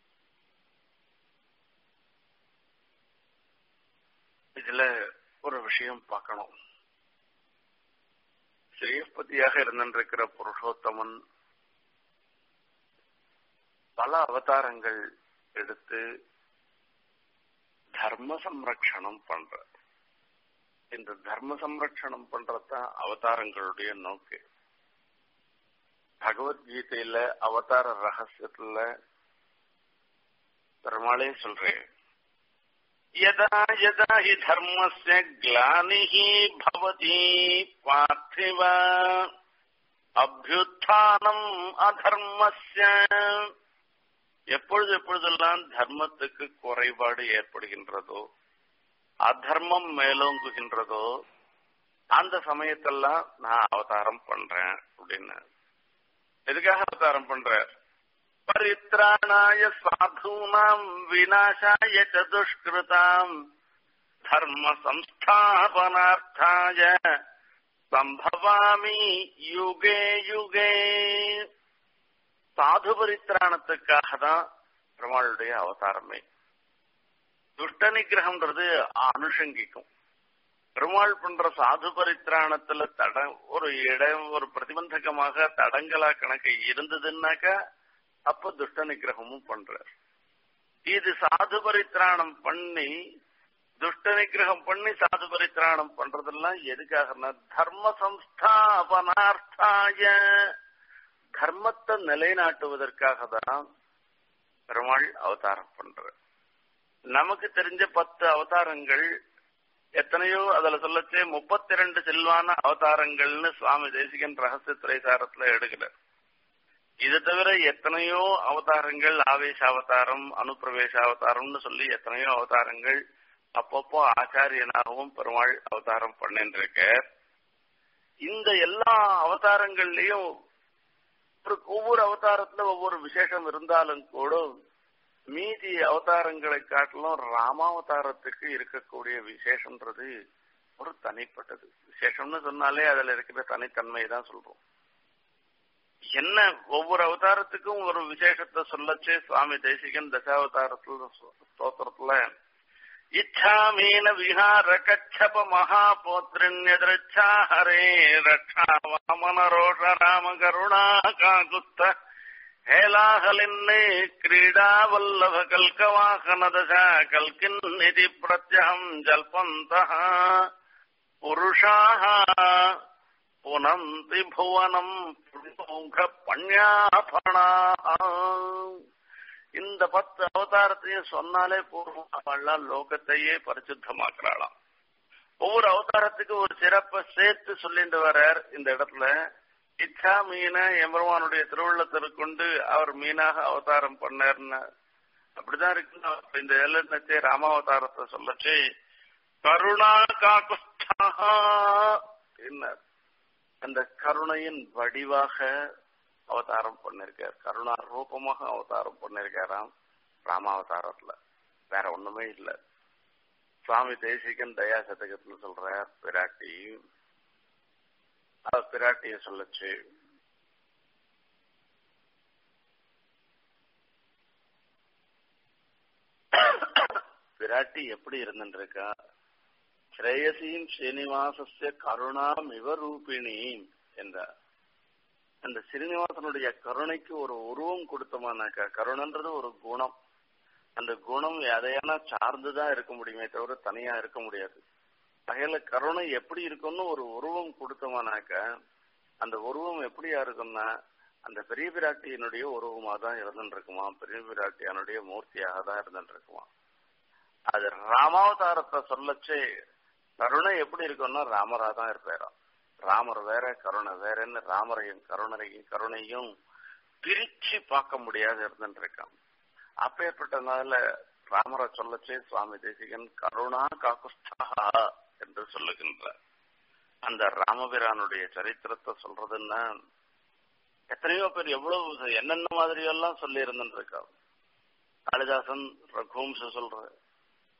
இதுல ஒரு விஷயம் பார்க்கணும் ஸ்ரீபதியாக இருந்திருக்கிற புருஷோத்தமன் பல அவதாரங்கள் எடுத்து தர்ம சம்ரக்ஷணம் பண்ற இந்த தர்ம சம்ரக்ஷணம் பண்றதுதான் அவதாரங்களுடைய நோக்கு பகவத்கீதையில அவதார ரகசியத்துல பெருமாளே சொல்றேன் यदा यदा हि धर्मस्य ग्लानिः भवति पार्थिव அபியுத்தானம் அதர்மஸ்ய எப்பொழுது எப்பொழுதெல்லாம் தர்மத்துக்கு குறைபாடு ஏற்படுகின்றதோ அதர்மம் மேலோங்குகின்றதோ அந்த சமயத்தெல்லாம் நான் அவதாரம் பண்றேன் அப்படின்னு எதுக்காக அவதாரம் பண்ற परित्राणाय साधूनाम् विनाशाय च दुष्कृताम् धर्म संस्थापनार्थाय சம்பவாமி யுகே யுகே சாது பரித்திராணத்துக்காக தான் பெருமாளுடைய அவதாரமே துஷ்ட நிகிரகம்ன்றது அனுஷங்கிக்கும் பெருமாள் பண்ற சாது பரித்திராணத்துல தட ஒரு இடம் ஒரு பிரதிபந்தகமாக தடங்களா கணக்கு இருந்ததுன்னாக்கா அப்ப துஷ்ட நிகிரகமும் பண்றார் இது சாது பரித்திராணம் பண்ணி துஷ்ட நிகிரகம் பண்ணி சாது பரித்திராணம் பண்றதெல்லாம் எதுக்காகனா தர்ம சம்ஸ்தாபனார்த்தாய தர்மத்தை நிலைநாட்டுவதற்காக தான் பெருமாள் அவதாரம் பண்ற நமக்கு தெரிஞ்ச பத்து அவதாரங்கள் எத்தனையோ அதுல சொல்லச்சே முப்பத்தி ரெண்டு செல்வான அவதாரங்கள்னு சுவாமி தேசிகன் ரகசிய திரைசாரத்துல எடுக்கிறார் இது தவிர எத்தனையோ அவதாரங்கள் ஆவேச அவதாரம் அனுப்பிரவேச அவதாரம்னு சொல்லி எத்தனையோ அவதாரங்கள் அப்பப்போ ஆச்சாரியனாகவும் பெருமாள் அவதாரம் பண்ணிருக்க இந்த எல்லா அவதாரங்கள்லயும் ஒவ்வொரு அவதாரத்துல ஒவ்வொரு விசேஷம் இருந்தாலும் கூட மீதி அவதாரங்களை காட்டிலும் ராமாவதாரத்துக்கு இருக்கக்கூடிய விசேஷம்ன்றது ஒரு தனிப்பட்டது விசேஷம்னு சொன்னாலே அதுல இருக்கிற தனித்தன்மையை தான் சொல்றோம் என்ன ஒவ்வொரு அவதாரத்துக்கும் ஒரு விசேஷத்தை சொல்லச்சே சுவாமி தேசிகன் தசாவதாரத்துல ஸ்தோத்திரத்துல இச்சாமீன விஹார கச்சப மகாபோத்ரின்யதிருச்சா ஹரே ரக்ஷா வாமன ரோஷ ராம கருணா காகுத்த ஹேலாஹலின்னு கிரீடா வல்லப கல்கவாகன தசா கல்கின் நிதி பிரத்யகம் ஜல்பந்தः புருஷாः புனந்தி புவனம் புண்முக பண்யாபணா இந்த பத்து அவதாரத்தையும் சொன்னாலே பூர்வம் லோகத்தையே பரிசுத்தமாக்குறாளாம் ஒவ்வொரு அவதாரத்துக்கு ஒரு சிறப்பை சேர்த்து சொல்லிட்டு வர்றார் இந்த இடத்துல இச்சா மீன எம்பெருமானுடைய திருவுள்ளத்தை கொண்டு அவர் மீனாக அவதாரம் பண்ணார்னு அப்படிதான் இருக்கு இந்த எல்லச்சே ராமாவதாரத்தை சொல்லச்சு கருணா காக்குஸ்தாக என்ன அந்த கருணையின் வடிவாக அவதாரம் பண்ணிருக்கார் கருணா ரூபமாக அவதாரம் பண்ணிருக்காராம் ராமாவதாரத்துல வேற ஒண்ணுமே இல்ல சுவாமி தேசிகன் தயா சதகத்துல சொல்ற பிராட்டி அவர் பிராட்டிய சொல்லச்சு பிராட்டி எப்படி இருந்துருக்கா ஸ்ரேயசீம் ஸ்ரீனிவாசஸ்ய கருணாம் இவ ரூபிணி என்றார் அந்த ஸ்ரீனிவாசனுடைய கருணைக்கு ஒரு உருவம் கொடுத்தோமானாக்கா கருணன்றது ஒரு குணம் அந்த குணம் எதையானா சார்ந்துதான் இருக்க முடியுமே தவிர தனியா இருக்க முடியாது வகையில கருணை எப்படி இருக்கும்னு ஒரு உருவம் கொடுத்தோமானாக்க அந்த உருவம் எப்படியா இருக்கும்னா அந்த பெரிய பிராட்டியினுடைய உருவமா தான் இருந்துட்டு இருக்குமா பெரிய பிராட்டியானுடைய மூர்த்தியாக தான் இருந்துட்டு இருக்குமா அது ராமாவதாரத்தை சொல்லச்சே கருணை எப்படி இருக்கும்னா ராமரா தான் இருப்பாராம் ராமர் வேற கருணை வேறன்னு ராமரையும் கருணரையும் கருணையும் பிரிச்சு பார்க்க முடியாது இருந்துட்டு இருக்கான் அப்பேற்பட்டனால ராமரை சொல்லச்சே சுவாமி தேசிகன் கருணா காக்குஸ்தா என்று சொல்லுகின்றார் அந்த ராமபிரானுடைய சரித்திரத்தை சொல்றதுன்னா எத்தனையோ பேர் எவ்வளவு என்னென்ன மாதிரி எல்லாம் சொல்லி இருந்துட்டு இருக்கா காளிதாசன் ரகுவம்ச சொல்ற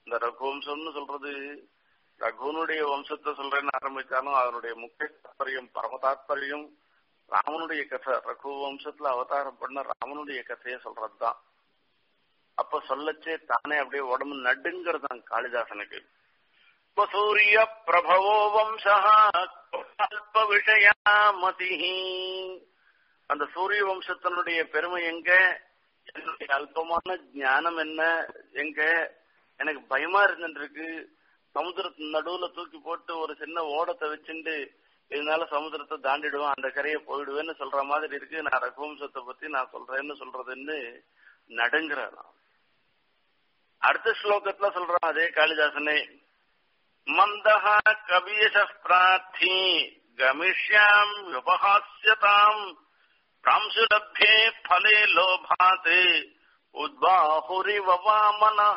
இந்த ரகுவம்சம்னு சொல்றது ரகுனுடைய வம்சத்தை சொல்றேன்னு ஆரம்பிச்சாலும் அதனுடைய முக்கிய தாற்பயம் பரம தாற்பயம் ராமனுடைய கதை ரகு வம்சத்துல அவதாரம் பண்ண ராமனுடைய கதையை சொல்றதுதான் அப்ப சொல்லச்சே தானே அப்படியே உடம்பு நடுங்கிறதான் காளிதாசனுக்கு சூரிய பிரபவோ வம்சா அல்ப விஷயாமதி அந்த சூரிய வம்சத்தினுடைய பெருமை எங்க என்னுடைய அல்பமான ஞானம் என்ன எங்க எனக்கு பயமா இருந்துருக்கு சமுத்திரத்து நடுவுல தூக்கி போட்டு ஒரு சின்ன ஓடத்தை வச்சுட்டு இதனால சமுத்திரத்தை தாண்டிடுவேன் அந்த கரையை போயிடுவேன்னு சொல்ற மாதிரி இருக்கு நான் ரகுவம்சத்தை பத்தி நான் சொல்றேன்னு சொல்றதுன்னு நடுங்கிறேன் அடுத்த ஸ்லோகத்துல சொல்றான் அதே காளிதாசனே மந்தஹ கவியச பிரார்த்தி கமிஷ்யாம் உபஹாஸ்யதாம் பிராம்சுலப்யே பலே லோபாத் உத்வாஹுரி வவாமனஹ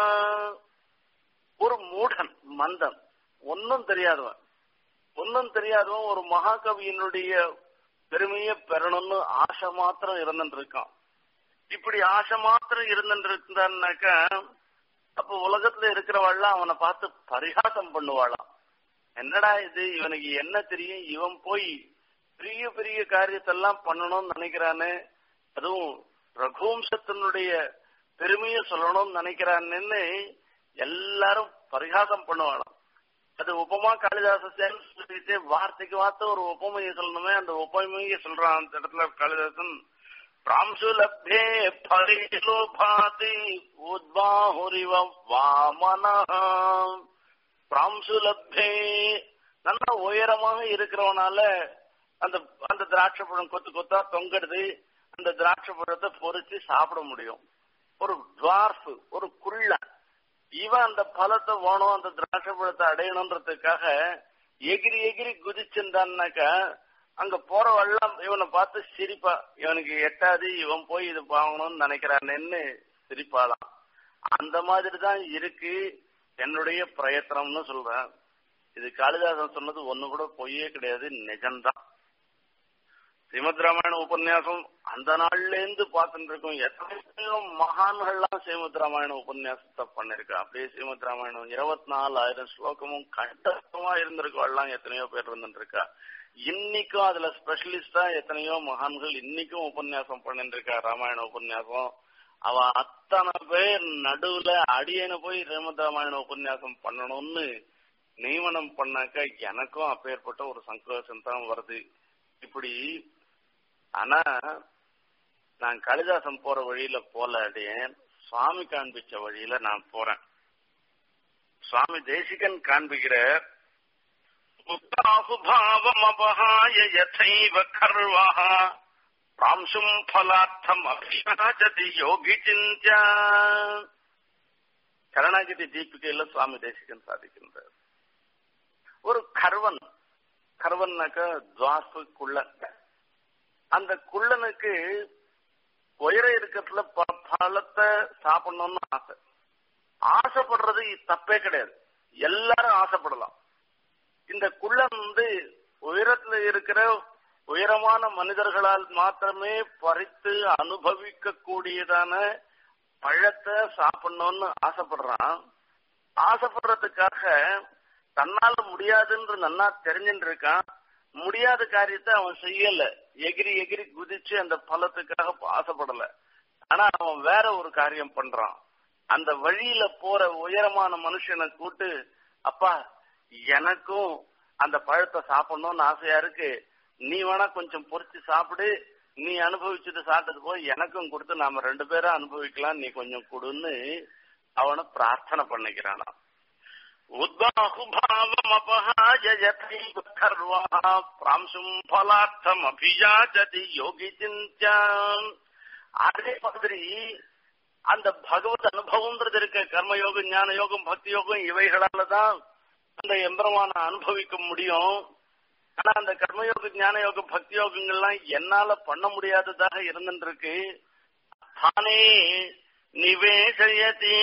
ஒரு மூடன் மந்தன் ஒன்னும் தெரியாதவன் ஒன்னும் தெரியாதவன் ஒரு மகாகவியினுடைய பெருமையை பெறணும்னு ஆசை மாத்திரம் இருந்துட்டு இருக்கான் இப்படி ஆசை மாத்திரம் இருந்துட்டு இருந்தான்னாக்க அப்ப உலகத்துல இருக்கிறவாள்லாம் அவனை பார்த்து பரிகாசம் பண்ணுவாளாம் என்னடா இது இவனுக்கு என்ன தெரியும் இவன் போய் பெரிய பெரிய காரியத்தெல்லாம் பண்ணணும்னு நினைக்கிறானே அதுவும் ரகுவம்சத்தினுடைய பெருமையை சொல்லணும்னு நினைக்கிறான்னு எல்லாரும் பரிகாசம் பண்ணுவாளாம் அது உபமா காளிதாசன் சொல்லிட்டு வார்த்தைக்கு வார்த்தை ஒரு உபமையை சொல்லணுமே அந்த உபமையை சொல்றான் அந்த இடத்துல காளிதாசன் பிராம்சுலப்தே பரிலோபாதி உத்வாஹுரிவ வாமனா பிராம்சுலப்தே நல்ல உயரமாக இருக்கிறவனால அந்த அந்த திராட்சை பழம் கொத்து கொத்தா தொங்குறது அந்த திராட்சை பழத்தை பொறிச்சு சாப்பிட முடியும் ஒரு டுவார்ஃப் ஒரு குள்ள இவன் அந்த பழத்தை வேணும் அந்த திராட்சை பழத்தை அடையணுன்றதுக்காக எகிரி எகிரி குதிச்சிருந்தான்னாக்கா அங்க போறவெல்லாம் இவனை பார்த்து சிரிப்பா இவனுக்கு எட்டாது இவன் போய் இது வாங்கணும்னு நினைக்கிறானேன்னு சிரிப்பாளாம் அந்த மாதிரி தான் இருக்கு என்னுடைய பிரயத்தனம்னு சொல்றேன் இது காளிதாசன் சொன்னது ஒண்ணு கூட பொய்யே கிடையாது நிஜம்தான் ஸ்ரீமத் ராமாயண உபன்யாசம் அந்த நாள்ல இருந்து பார்த்துட்டு இருக்கோம் எத்தனையோ மகான்கள்லாம் ஸ்ரீமத் ராமாயண உபன்யாசத்தை பண்ணிருக்கா அப்படியே ஸ்ரீமத் ராமாயணம் இருபத்தி நாலாயிரம் ஸ்லோகமும் கண்டமா இருந்திருக்கோம் எத்தனையோ பேர் இருந்துட்டு இருக்கா இன்னைக்கும் அதுல ஸ்பெஷலிஸ்டா எத்தனையோ மகான்கள் இன்னைக்கும் உபன்யாசம் பண்ணிட்டு இருக்கா ராமாயண உபன்யாசம் அவ அத்தனை பேர் நடுவுல அடியனை போய் ஸ்ரீமத் ராமாயண உபன்யாசம் பண்ணணும்னு நியமனம் பண்ணாக்க எனக்கும் அப்பேற்பட்ட ஒரு சந்தோஷம் தான் வருது இப்படி ஆனா நான் காளிதாசன் போற வழியில போல அடியேன் சுவாமி காண்பிச்ச வழியில நான் போறேன் சுவாமி தேசிகன் காண்பிக்கிற உத்தாகுபாவமபகாய யதைவ கர்வः பிராம்சும் பலார்த்தம் அபியாஜதி யோகி சிந்தியா கருணாகிரி தீபிகையில சுவாமி தேசிகன் சாதிக்கின்றார் ஒரு கர்வன் கர்வன்னாக்க துவாசு குள்ளன் அந்த குள்ளனுக்கு உயர இருக்கிறதுல பழத்தை சாப்பிடணும்னு ஆசை ஆசைப்படுறது தப்பே கிடையாது எல்லாரும் ஆசைப்படலாம் இந்த குள்ளன் வந்து உயரத்துல இருக்கிற உயரமான மனிதர்களால் மாத்திரமே பறித்து அனுபவிக்க கூடியதான பழத்தை சாப்பிடணும்னு ஆசைப்படுறான் ஆசைப்படுறதுக்காக தன்னால முடியாதுன்னு நன்னா தெரிஞ்சுட்டு இருக்கான் முடியாத காரியத்தை அவன் செய்யல எகிரி எகிரி குதிச்சு அந்த பலத்துக்காக ஆசைப்படல ஆனா அவன் வேற ஒரு காரியம் பண்றான் அந்த வழியில போற உயரமான மனுஷனை கூட்டு அப்பா எனக்கும் அந்த பழத்தை சாப்பிடணும்னு ஆசையா இருக்கு நீ வேணா கொஞ்சம் பொறிச்சு சாப்பிடு நீ அனுபவிச்சுட்டு சாப்பிட்டது போய் எனக்கும் கொடுத்து நாம ரெண்டு பேரும் அனுபவிக்கலாம் நீ கொஞ்சம் கொடுன்னு அவனை பிரார்த்தனை பண்ணிக்கிறானா உத்பாகுபாவமபஹாய யதைவ கர்வः பிராம்சும் பலார்த்தம் அபியாஜதி யோகி சிந்தியான் அதே மாதிரி அந்த பகவத் அனுபவம்ன்றது இருக்க கர்மயோகம் ஞான யோகம் பக்தி யோகம் இவைகளால தான் அந்த எம்பெருமான அனுபவிக்க முடியும் ஆனா அந்த கர்மயோக ஞான யோக பக்தி யோகங்கள்லாம் என்னால பண்ண முடியாததாக இருந்துட்டு இருக்கு தானே நிவேசயதி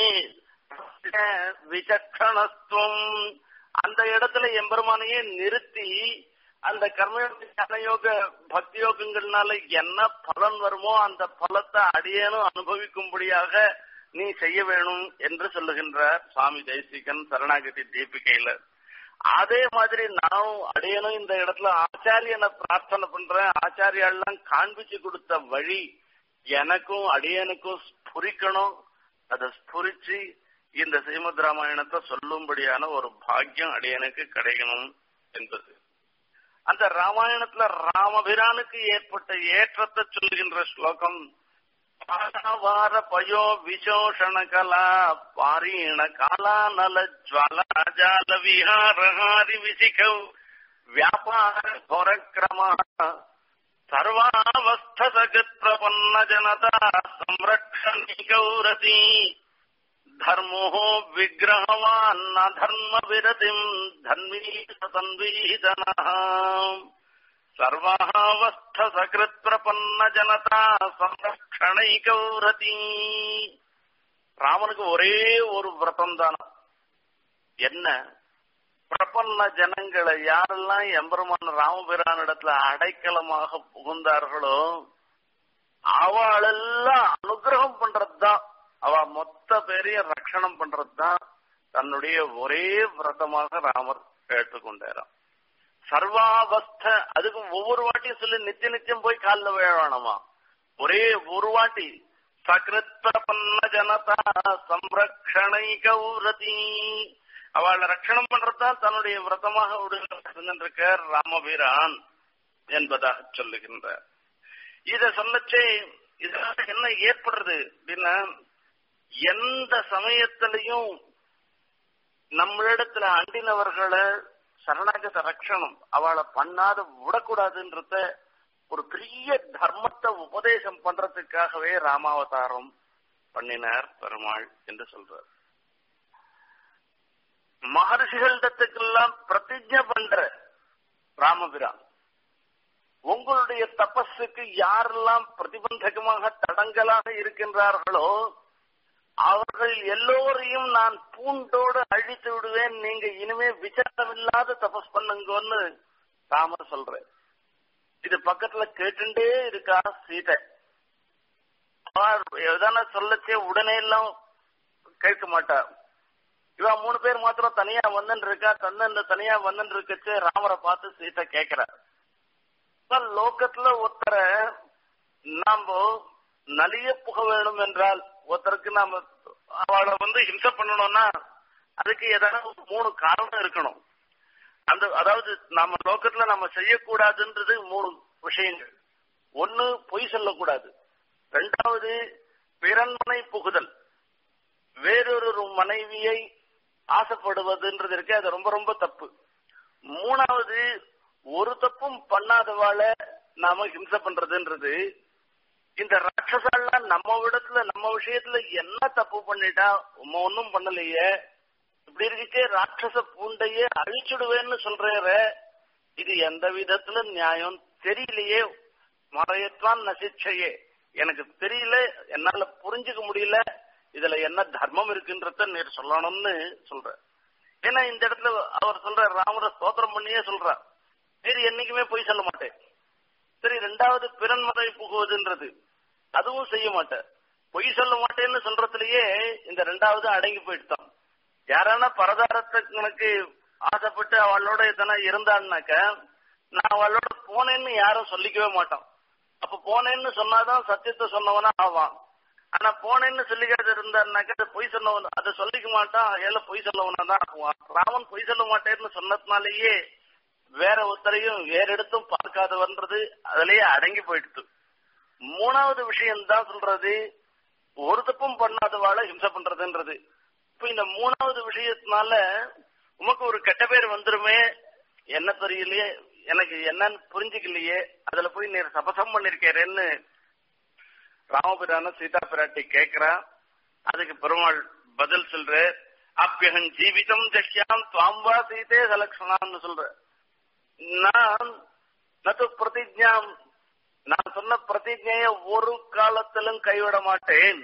விசக்ஷணத்துவம் அந்த இடத்துல எம்பெருமானையே நிறுத்தி அந்த கர்மயோக ஞானயோக பக்தி யோகங்கள்னால என்ன பலன் வருமோ அந்த பலத்தை அடியேனும் அனுபவிக்கும்படியாக நீ செய்ய வேணும் என்று சொல்லுகின்றார் சுவாமி தேசிகன் சரணாகதி தீபிகையில அதே மாதிரி நானும் அடையணும் இந்த இடத்துல ஆச்சாரியனை பிரார்த்தனை பண்றேன் ஆச்சாரியாலாம் காண்பிச்சு கொடுத்த வழி எனக்கும் அடியனுக்கும் ஸ்புரிக்கணும் அதை ஸ்புரிச்சு இந்த ஸ்ரீமத் ராமாயணத்தை சொல்லும்படியான ஒரு பாக்கியம் அடியனுக்கு கிடைக்கணும் என்பது அந்த ராமாயணத்துல ராமபிரானுக்கு ஏற்பட்ட ஏற்றத்தை சொல்லுகின்ற ஸ்லோகம் வார பயோ விசோஷண கலா பாரீண காலா நல ஜ்வாலா ஜால விஹாரஹாரி விசிகௌ வியாபார கோரக்ரமா சர்வாவஸ்த சகத் பிரபன்ன ஜனதா சம்ரக்ஷணி கௌரதி धर्मो विग्रहवान् न धर्मविरतिम् धन्वी सतन्वीतनः சர்வாவஸ்தசகிருத்பிரபன்ன சம்ரக்ஷணைகௌரதி ராமனுக்கு ஒரே ஒரு விரதம் தானா என்ன பிரபன்ன ஜனங்களை யாரெல்லாம் எம்பெருமான ராமபிரான் இடத்துல அடைக்கலமாக புகுந்தார்களோ அவளெல்லாம் அனுகிரகம் பண்றதுதான் அவ மொத்த பேரையும் ரட்சணம் பண்றதுதான் தன்னுடைய ஒரே விரதமாக ராமர் கேட்டுக்கொண்டாராம் சர்வாவஸ்த அதுக்கு ஒவ்வொரு வாட்டியும் சொல்லி நித்திய நித்தியம் போய் காலில் விழவானமா ஒரே ஒரு வாட்டி சகிருத் பிரபன்ன ஜனதா சம்ரக்ஷணை கௌரதி அவளை ரட்சணம் பண்றதுதான் தன்னுடைய விரதமாக இருந்திருக்க ராமபீரான் என்பதாக சொல்லுகின்றார் இத சொல்லச்சே இதனால என்ன ஏற்படுறது அப்படின்னா எந்த சமயத்திலையும் நம்மளிடத்துல அண்டினவர்களை சரணாகத ரட்சணம் அவளை பண்ணாத விடக்கூடாதுன்றத ஒரு பெரிய தர்மத்தை உபதேசம் பண்றதுக்காகவே ராமாவதாரம் பண்ணினார் பெருமாள் என்று சொல்றார் மகர்ஷிகளிடத்துக்கெல்லாம் பிரதிஜை பண்ற ராமபிரான் உங்களுடைய தபஸுக்கு யாரெல்லாம் பிரதிபந்தகமாக தடங்கலாக இருக்கின்றார்களோ அவர்கள் எல்லோரையும் நான் பூண்டோடு அழித்து விடுவேன் நீங்க இனிமே விசாரமில்லாத தபஸ் பண்ணுங்கன்னு ராமர் சொல்றேன் இது பக்கத்துல கேட்டுட்டே இருக்கா சீதை எதனா சொல்லச்சே உடனே எல்லாம் கேட்க மாட்டா இவ மூணு பேர் மாத்திரம் தனியா வந்துன்னு இருக்கா தந்தன் தனியா வந்துன்னு இருக்கச்சு ராமரை பார்த்து சீதை கேட்கிறா லோக்கத்துல ஒருத்தரை நாம நலிய புக வேணும் என்றால் ஒருத்தருக்கு நாம அவளை வந்து ஹிம்சை பண்ணணும்னா அதுக்கு ஏதாவது மூணு காரணம் இருக்கணும் அந்த அதாவது நம்ம லோக்கத்துல நம்ம செய்யக்கூடாதுன்றது மூணு விஷயங்கள் ஒன்னு பொய் சொல்லக்கூடாது ரெண்டாவது பிறன்மனை புகுதல் வேறொரு மனைவியை ஆசைப்படுவதுன்றது இருக்கு அது ரொம்ப ரொம்ப தப்பு மூணாவது ஒரு தப்பும் பண்ணாதவாளை நாம ஹிம்சை பண்றதுன்றது இந்த ராட்சசாலாம் நம்ம விடத்துல நம்ம விஷயத்துல என்ன தப்பு பண்ணிட்டா உம்ம ஒன்னும் பண்ணலையே இப்படி இருக்கே ராட்சச பூண்டையே அழிச்சுடுவேன்னு சொல்ற இது எந்த விதத்துல நியாயம் தெரியலையே மறையத்தான் நசிச்சையே எனக்கு தெரியல என்னால புரிஞ்சுக்க முடியல இதுல என்ன தர்மம் இருக்குன்றத நீர் சொல்லணும்னு சொல்ற ஏன்னா இந்த இடத்துல அவர் சொல்ற ராமரை ஸ்தோத்திரம் பண்ணியே சொல்றார் சரி என்னைக்குமே பொய் சொல்ல மாட்டேன் சரி ரெண்டாவது பிறன்மறை புகுவதுன்றது அதுவும் செய்ய மாட்டேன் பொய் சொல்ல மாட்டேன்னு சொல்றதுலயே இந்த ரெண்டாவது அடங்கி போயிட்டான் யாரான பரதாரத்துக்கு ஆசைப்பட்டு அவளோட எதனா இருந்தான்னாக்க நான் அவளோட போனேன்னு யாரும் சொல்லிக்கவே மாட்டான் அப்ப போனேன்னு சொன்னாதான் சத்தியத்தை சொன்னவனா ஆவான் ஆனா போனேன்னு சொல்லிக்காது இருந்தாருனாக்க அது பொய் சொன்னவன் அதை சொல்லிக்க மாட்டான் ஏல பொய் சொல்லவனா தான் ஆகுவான் ராவன் பொய் சொல்ல மாட்டேன்னு சொன்னதுனாலேயே வேற ஒருத்தரையும் வேற இடத்தும் பார்க்காதவன்றது அதுலயே அடங்கி போயிடுது மூணாவது விஷயம் தான் சொல்றது ஒரு தப்பும் பண்ணாதவாளை ஹிம்சை பண்றதுன்றது இப்ப இந்த மூணாவது விஷயத்தினால உமக்கு ஒரு கெட்ட பேர் வந்துருமே என்ன தெரியலையே எனக்கு என்னன்னு புரிஞ்சுக்கலையே அதுல போய் நீர் சபசம் பண்ணிருக்கேன்னு ராமபிரான சீதா பிராட்டி கேக்குறா அதுக்கு பெருமாள் பதில் சொல்ற அப்பியகன் ஜீவிதம் ஜஷ்யாம் துவாம்பா சீதே சலக்ஷணான்னு சொல்ற நான் நது பிரதிஜாம் நான் சொன்ன பிரதிஜைய ஒரு காலத்திலும் கைவிட மாட்டேன்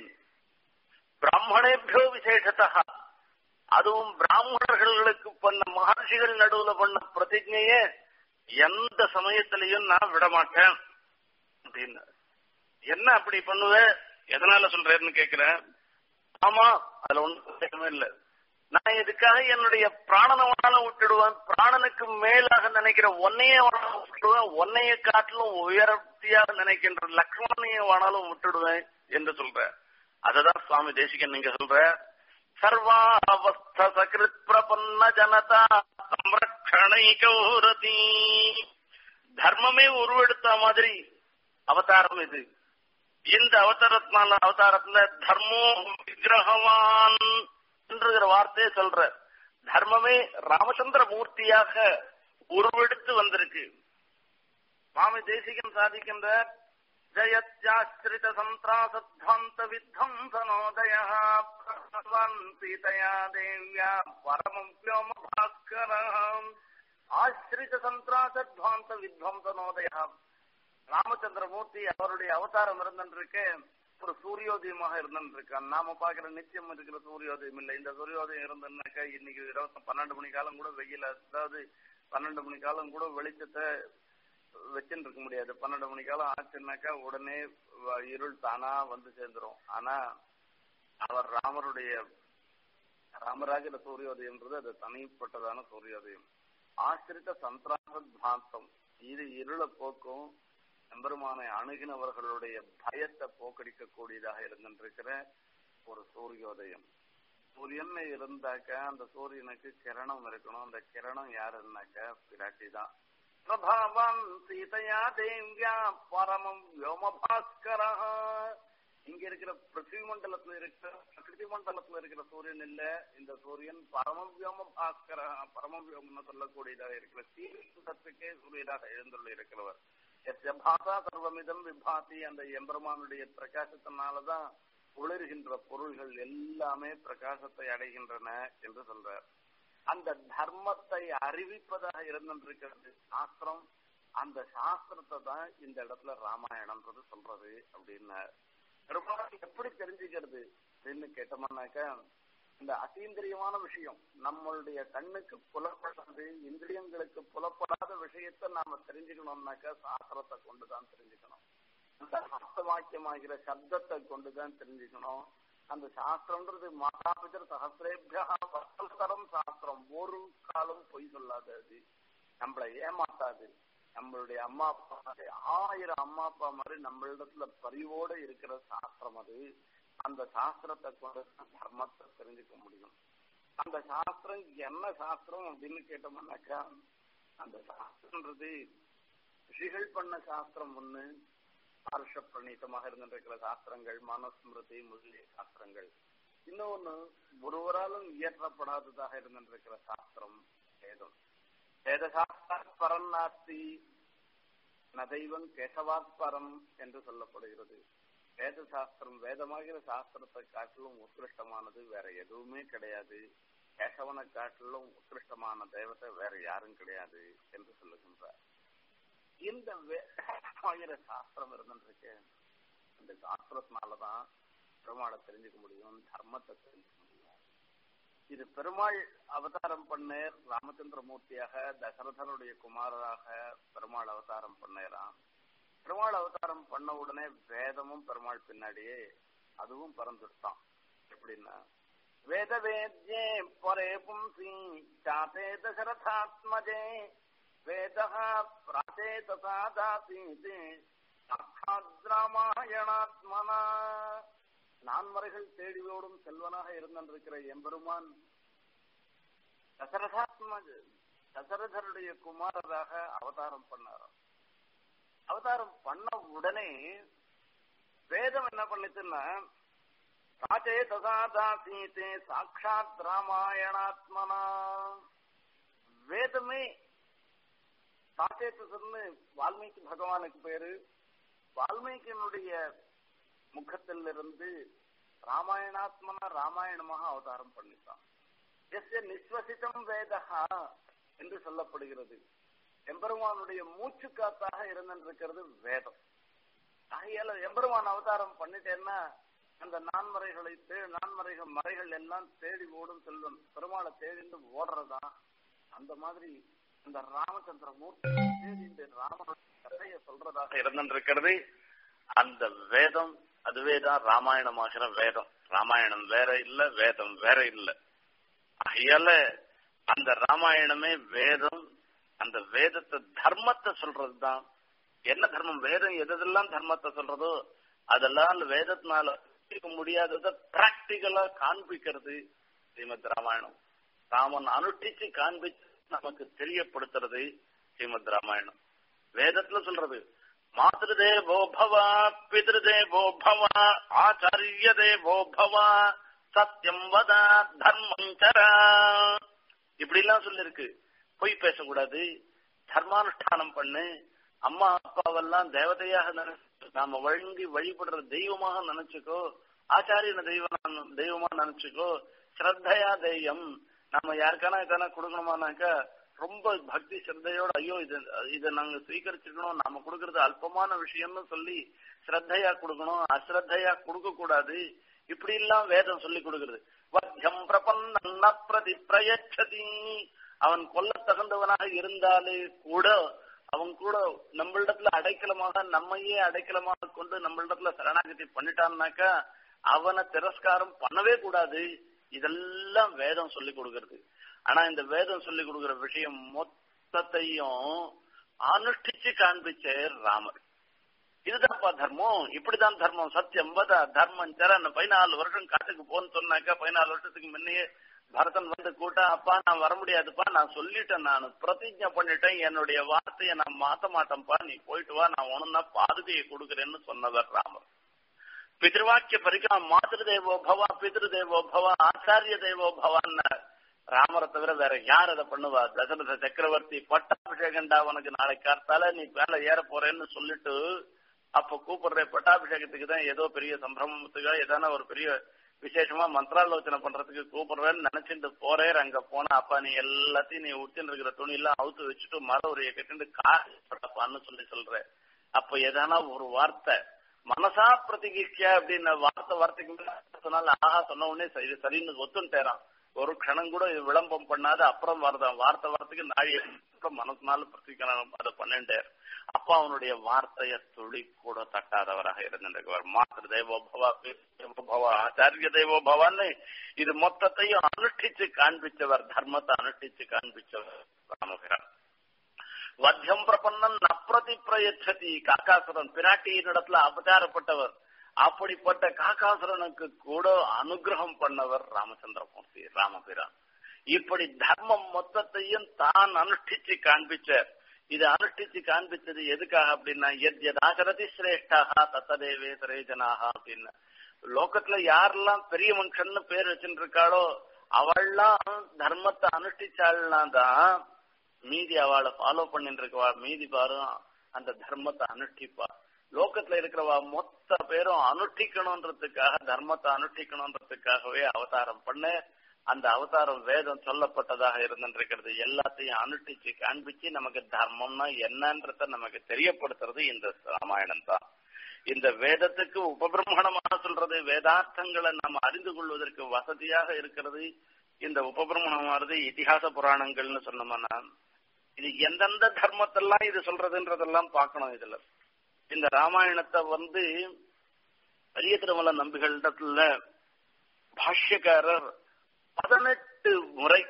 பிராமணேபியோ விசேஷத்தா அதுவும் பிராமணர்களுக்கு பண்ண மகர்ஷிகள் நடுவுல பண்ண பிரதிஜைய எந்த சமயத்திலையும் நான் விட மாட்டேன் அப்படின்னு என்ன அப்படி பண்ணுவ எதனால சொல்றேன்னு கேக்குறேன் ஆமா அதுல ஒண்ணும் சந்தேகமே இல்ல நான் இதுக்காக என்னுடைய பிராணனை வேணாலும் விட்டுடுவேன் பிராணனுக்கு மேலாக நினைக்கிற ஒன்னையே வேணாலும் விட்டுடுவேன் ஒன்னைய காட்டிலும் உயர்த்தியாக நினைக்கின்ற லக்ஷ்மணையை வேணாலும் விட்டுடுவேன் என்று சொல்ற அததான் சுவாமி தேசிகன் நீங்க சொல்ற சர்வாவஸ்த சகிருத் பிரபன்ன ஜனதா சம்ரக்ஷணை கௌரதி தர்மமே உருவெடுத்த மாதிரி அவதாரம் இது இந்த அவதாரத்தினால அவதாரத்துல தர்மோ விக்கிரகவான் என்கிற வார்த்தையை சொல்ற தர்மமே ராமச்சந்திர மூர்த்தியாக உருவெடுத்து வந்திருக்கு சுவாமி தேசிகன் சாதிக்கின்ற ஜயத்யாஸ்ரித சந்திராசத்வாந்த வித்வம்சனோதய பகவான் சீதையா தேவ்யா பரமம் வியோம பாஸ்கரம் ஆசிரித சந்திராசத்வாந்த வித்வம்சனோதய ராமச்சந்திரமூர்த்தி அவருடைய அவதாரம் இருந்திருக்கு ஒரு சூரியோதயமாக இருந்திருக்கான் நாம பாக்குற நிச்சயம் இருக்கிற சூரியோதயம் இல்லை இந்த சூரியோதயம் இருந்ததுனாக்கா இன்னைக்கு இருபத்தி பன்னெண்டு மணி காலம் கூட வெயில் அதாவது பன்னெண்டு மணி காலம் கூட வெளிச்சத்தை வச்சுட்டு இருக்க முடியாது பன்னெண்டு மணி காலம் ஆச்சுன்னாக்கா உடனே இருள் தானா வந்து சேர்ந்துரும் ஆனா அவர் ராமருடைய ராமராஜர சூரியோதயம்ன்றது அது தனிப்பட்டதான சூரியோதயம் ஆசிரித்த சந்திராசாந்தம் இது இருளை போக்கும் எம்பெருமானை அணுகினவர்களுடைய பயத்தை போக்கடிக்க கூடியதாக இருந்திருக்கிற ஒரு சூரியோதயம் சூரியன் இருந்தாக்க அந்த சூரியனுக்கு கிரணம் இருக்கணும் அந்த கிரணம் யாருன்னாக்க பிராட்டி தான் பிரபாவம் சீதையா தேவியா பரமம் வியோமபாஸ்கர இங்க இருக்கிற பிருத்திவி மண்டலத்துல இருக்கிற பிரகிருதி மண்டலத்துல இருக்கிற சூரியன் இல்ல இந்த சூரியன் பரம வியோம பாஸ்கர பரம வியோம்னு சொல்லக்கூடியதாக இருக்கிற தீர்த்தத்துக்கே சூரியனாக எழுந்துள்ள இருக்கிறவர் எஸ்ய பாசா சர்வமிதம் விபாதி அந்த எம்பெருமானுடைய பிரகாசத்தினாலதான் ஒளிர்கின்ற பொருள்கள் எல்லாமே பிரகாசத்தை அடைகின்றன என்று சொல்றார் அந்த தர்மத்தை அறிவிப்பதாக இருந்திருக்கிறது சாஸ்திரம் அந்த சாஸ்திரத்தை தான் இந்த இடத்துல ராமாயணம்ன்றது சொல்றது அப்படின்னு பெரும்பாலும் எப்படி தெரிஞ்சுக்கிறது அப்படின்னு கேட்டோம்னாக்கா இந்த அத்தீந்திரியமான விஷயம் நம்மளுடைய கண்ணுக்கு புலப்படாது இந்திரியங்களுக்கு புலப்படாத விஷயத்தை நாம தெரிஞ்சுக்கணும்னாக்கா சாஸ்திரத்தை கொண்டுதான் தெரிஞ்சுக்கணும் அந்த அர்த்தவாக்கியமாகிற சப்தத்தை கொண்டுதான் தெரிஞ்சுக்கணும் அந்த சாஸ்திரம்ன்றது மாதாபிதர் சகசிரேபியா வசல்தரம் சாஸ்திரம் ஒரு காலம் பொய் சொல்லாது அது நம்மளை ஏமாத்தாது நம்மளுடைய அம்மா அப்பா மாதிரி ஆயிரம் அம்மா அப்பா மாதிரி நம்மளிடத்துல பரிவோட இருக்கிற சாஸ்திரம் அது அந்த சாஸ்திரத்தை கொண்டு தர்மத்தை தெரிஞ்சுக்க முடியும் அந்த சாஸ்திரம் என்ன சாஸ்திரம் அப்படின்னு கேட்டோம்னாக்கா அந்த சாஸ்திரம்ன்றது ரிஷிகள் பண்ண சாஸ்திரம் ஒண்ணு ஆருஷ பிரணீதமாக இருந்திருக்கிற சாஸ்திரங்கள் மனஸ்மிருதி முதலிய சாஸ்திரங்கள் இன்னொன்னு ஒருவராலும் இயற்றப்படாததாக இருந்திருக்கிற சாஸ்திரம் வேதம் வேத சாஸ்திரம் பரம் நாஸ்தி நதைவம் கேசவாத் பரம் என்று சொல்லப்படுகிறது வேத சாஸ்திரம் வேதமாகிற சாஸ்திரத்தை காட்டிலும் உத்கிருஷ்டமானது வேற எதுவுமே கிடையாது கேசவனை காட்டிலும் உத்கிருஷ்டமான தெய்வத்தை வேற யாரும் கிடையாது என்று சொல்லுகின்றார் இந்த வேதமாகிற சாஸ்திரம் இருந்துருக்கு இந்த சாஸ்திரத்தினாலதான் பெருமாளை தெரிஞ்சுக்க முடியும் தர்மத்தை தெரிஞ்சுக்க முடியும் இது பெருமாள் அவதாரம் பண்ணேர் ராமச்சந்திர மூர்த்தியாக தசரதனுடைய குமாரராக பெருமாள் அவதாரம் பண்ணேராம் பெருமாள் அவதாரம் பண்ண உடனே வேதமும் பெருமாள் பின்னாடியே அதுவும் பறந்துட்டான் எப்படின்னா வேத வேத்யே பரே பும்சி சாத்தே தசரதாத்மஜே வேத பிராச்சேதாதாசீத் சாட்சாத் ராமாயணாத்மனா நான்மறைகள் தேடி ஓடும் செல்வனாக இருந்திருக்கிற எம்பெருமான் தசரதாத்மஜ தசரதருடைய குமாரராக அவதாரம் பண்ணாராம் அவதாரம் பண்ண உடனே வேதம் என்ன பண்ணுச்சுன்னா ராஜே தசாதாசீத்தே சாட்சாத் ராமாயணாத்மனா வேதமே சாச்சேத்தன்னு வால்மீகி பகவானுக்கு பேரு வால்மீகியினுடைய முகத்திலிருந்து ராமாயணாத்மனா ராமாயணமாக அவதாரம் பண்ணிட்டான் எஸ் நிஸ்வசிதம் வேதா என்று சொல்லப்படுகிறது எம்பெருமானுடைய மூச்சு காத்தாக இருந்திருக்கிறது வேதம் ஆகையால எம்பெருமான் அவதாரம் பண்ணிட்டேன்னா அந்த நான்மறைகளை தே நான்மறைகள் மறைகள் எல்லாம் தேடி ஓடும் செல்வன் பெருமாளை தேடிந்து ஓடுறதா அந்த மாதிரி இந்த ராமச்சந்திர மூர்த்தி தேடிண்டு ராமனுடைய கதையை சொல்றதாக இருந்திருக்கிறது அந்த வேதம் அதுவே தான் ராமாயணமாகிற வேதம் ராமாயணம் வேற இல்ல வேதம் வேற இல்ல ஆகையால அந்த ராமாயணமே வேதம் அந்த வேதத்தை தர்மத்தை சொல்றதுதான் என்ன தர்மம் வேதம் எதெல்லாம் தர்மத்தை சொல்றதோ அதெல்லாம் அந்த வேதத்தினால இருக்க முடியாததை பிராக்டிகலா காண்பிக்கிறது ஸ்ரீமத் ராமாயணம் ராமன் அனுஷ்டிச்சு காண்பிச்சு நமக்கு தெரியப்படுத்துறது ஸ்ரீமத் ராமாயணம் வேதத்துல சொல்றது மாதேவோ பவ பிதேவோ பவ ஆச்சாரிய தேவோ பவ சத்தியம் வத தர்மம் சர இப்படி எல்லாம் சொல்லிருக்கு பொய் பேசக்கூடாது தர்மானுஷ்டானம் பண்ணு அம்மா அப்பாவெல்லாம் தேவதையாக நினைச்சு நாம வழங்கி வழிபடுற தெய்வமாக நினைச்சுக்கோ ஆச்சாரியன தெய்வம் தெய்வமா நினைச்சுக்கோ ஸ்ரத்தையா தெய்வம் நம்ம யாருக்கானா எதானா கொடுக்கணுமானாக்கா ரொம்ப பக்தி ஸ்ரத்தையோட ஐயோ இது இதை நாங்க ஸ்வீகரிச்சுக்கணும் நாம கொடுக்கறது அல்பமான விஷயம்னு சொல்லி ஸ்ரத்தையா கொடுக்கணும் அஸ்ரத்தையா கொடுக்க கூடாது இப்படி எல்லாம் வேதம் சொல்லி கொடுக்கிறது வத்தியம் பிரபன்ன பிரதி பிரயச்சதி அவன் கொல்ல தகுந்தவனாக இருந்தாலே கூட அவன் கூட நம்மளிடத்துல அடைக்கலமாக நம்மையே அடைக்கலமாக கொண்டு நம்மளிடத்துல சரணாகதி பண்ணிட்டான்னாக்கா அவனை திரஸ்காரம் பண்ணவே கூடாது இதெல்லாம் வேதம் சொல்லி கொடுக்கிறது ஆனா இந்த வேதம் சொல்லி கொடுக்கிற விஷயம் மொத்தத்தையும் அனுஷ்டிச்சு காண்பிச்ச ராமர் இதுதான்ப்பா தர்மம் இப்படிதான் தர்மம் சத்தியம் வத தர்மம் சரண் பதினாலு வருஷம் காட்டுக்கு போன்னு சொன்னாக்கா பதினாலு வருஷத்துக்கு முன்னையே பரதன் வந்து கூட்டா அப்பா நான் வர முடியாதுப்பா நான் சொல்லிட்டேன் நான் பிரதிஜை பண்ணிட்டேன் என்னுடைய வார்த்தையை நான் மாத்த மாட்டேன்ப்பா நீ போயிட்டு வா நான் உனன்னா பாதுகையை கொடுக்குறேன்னு சொன்னவர் ராமர் பிதிருவாக்கிய பரிகா மாத்திரு தேவோ பவா பிதிரு தேவோ பவா ஆச்சாரிய தேவோ பவான்னு ராமரை தவிர வேற யார் அதை பண்ணுவா தசரத சக்கரவர்த்தி பட்டாபிஷேகண்டா உனக்கு நாளைக்கு காத்தால நீ மேல ஏற போறேன்னு சொல்லிட்டு அப்ப கூப்பிடுற பட்டாபிஷேகத்துக்கு தான் ஏதோ பெரிய சம்பிரமத்துக்கா ஏதான ஒரு பெரிய விசேஷமா மந்திராலோசனை பண்றதுக்கு கூப்பிடுறேன்னு நினைச்சிட்டு போறேன் அங்க போனா அப்பா நீ எல்லாத்தையும் நீ உடுத்தின்னு இருக்கிற துணி எல்லாம் அவுத்து வச்சுட்டு மர உரைய கட்டிட்டு காப்பான்னு சொல்லி சொல்ற அப்ப ஏதானா ஒரு வார்த்தை மனசா பிரதிகிக்க அப்படின்னு வார்த்தை வார்த்தைக்கு சொன்னால ஆஹா சொன்ன உடனே சரி சரின்னு ஒத்துட்டேறான் ஒரு க்ஷணம் கூட இது விளம்பரம் பண்ணாத அப்புறம் வரதான் வார்த்தை வார்த்தைக்கு நாழி மனசுனால பிரதிக்கணும் அதை பண்ணிட்டார் அப்ப அவனுடைய வார்த்தைய துளி கூட தட்டாதவராக இருந்திருக்கவர் மாத்திரு தேவோபவா தேவோபவா ஆச்சாரிய தேவோபவான்னு இது மொத்தத்தையும் அனுஷ்டிச்சு காண்பிச்சவர் தர்மத்தை அனுஷ்டிச்சு காண்பிச்சவர் ராமபிரான் வத்தியம் பிரபன்னன் நப்பிரதி பிரயச்சதி காக்காசுரன் பிராட்டியின் இடத்துல அவதாரப்பட்டவர் அப்படிப்பட்ட காக்காசுரனுக்கு கூட அனுகிரகம் பண்ணவர் ராமச்சந்திரமூர்த்தி ராமபிரான் இப்படி தர்மம் மொத்தத்தையும் தான் அனுஷ்டிச்சு காண்பிச்சார் இது அனுஷ்டிச்சு காண்பிச்சது எதுக்காக அப்படின்னா எத் எதாகரதி சிரேஷ்டாக தத்ததேவே சரேஜனாக அப்படின்னு லோகத்துல யாரெல்லாம் பெரிய மனுஷன்னு பேர் வச்சுட்டு இருக்காளோ அவள்லாம் தர்மத்தை அனுஷ்டிச்சாள்னா தான் மீதி அவளை ஃபாலோ பண்ணிட்டு இருக்கவா மீதி பாரும் அந்த தர்மத்தை அனுஷ்டிப்பா லோகத்துல இருக்கிறவா மொத்த பேரும் அனுஷ்டிக்கணும்ன்றதுக்காக தர்மத்தை அனுஷ்டிக்கணும்ன்றதுக்காகவே அவதாரம் பண்ண அந்த அவதாரம் வேதம் சொல்லப்பட்டதாக இருந்திருக்கிறது எல்லாத்தையும் அனுஷ்டிச்சு காண்பிச்சு நமக்கு தர்மம்னா என்னன்றத நமக்கு தெரியப்படுத்துறது இந்த ராமாயணம் தான் இந்த வேதத்துக்கு உபபிரமணமாக சொல்றது வேதார்த்தங்களை நம்ம அறிந்து கொள்வதற்கு வசதியாக இருக்கிறது இந்த உபபிரமணமானது இதிகாச புராணங்கள்னு சொன்னோம்னா இது எந்தெந்த தர்மத்தெல்லாம் இது சொல்றதுன்றதெல்லாம் பார்க்கணும் இதுல இந்த ராமாயணத்தை வந்து பெரிய திருமல நம்பிகளிடத்துல பாஷ்யக்காரர் பதினெட்டு முறை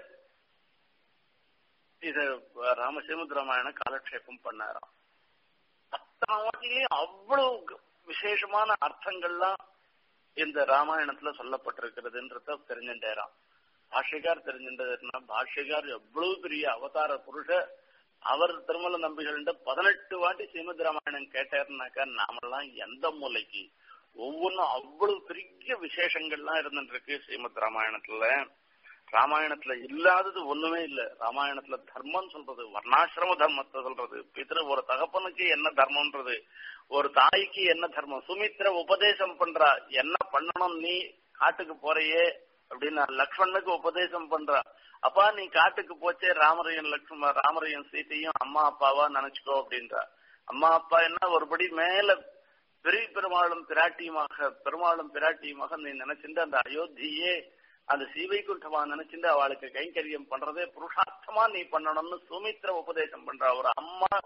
இது ராமசிமுத் ராமாயண காலக்ஷேபம் பண்ணாராம் அத்தனை வாட்டிலையும் அவ்வளவு விசேஷமான அர்த்தங்கள்லாம் இந்த ராமாயணத்துல சொல்லப்பட்டிருக்கிறதுன்றத தெரிஞ்சுட்டேராம் பாஷ்யக்கார் தெரிஞ்சின்றதுன்னா பாஷ்யக்கார் எவ்வளவு பெரிய அவதார புருஷ அவர் திருமல நம்பிகள் பதினெட்டு வாட்டி ஸ்ரீமத் ராமாயணம் கேட்டாருனாக்கா நாமெல்லாம் எந்த மூலைக்கு ஒவ்வொன்றும் அவ்வளவு பெரிய விசேஷங்கள்லாம் இருந்துட்டு இருக்கு ஸ்ரீமத் ராமாயணத்துல ராமாயணத்துல இல்லாதது ஒண்ணுமே இல்ல ராமாயணத்துல தர்மம் சொல்றது வர்ணாசிரம தர்மத்தை சொல்றது பித்திரு ஒரு தகப்பனுக்கு என்ன தர்மம்ன்றது ஒரு தாய்க்கு என்ன தர்மம் சுமித்ர உபதேசம் பண்றா என்ன பண்ணணும் நீ காட்டுக்கு போறையே அப்படின்னு லக்ஷ்மணனுக்கு உபதேசம் பண்றா அப்பா நீ காட்டுக்கு போச்சே ராமரையும் லக்ஷ்மண ராமரையும் சீத்தையும் அம்மா அப்பாவா நினைச்சுக்கோ அப்படின்றா அம்மா அப்பா என்ன ஒருபடி மேல பெரிய பெருமாளும் பிராட்டியுமாக பெருமாளும் பிராட்டியுமாக நீ நினைச்சிட்டு அந்த அயோத்தியே அந்த சீவைகுண்டமா நினைச்சிட்டு அவளுக்கு கைங்கரியம் பண்றதே புருஷார்த்தமா நீ பண்ணணும்னு சுமித்ர உபதேசம் பண்றா ஒரு அம்மா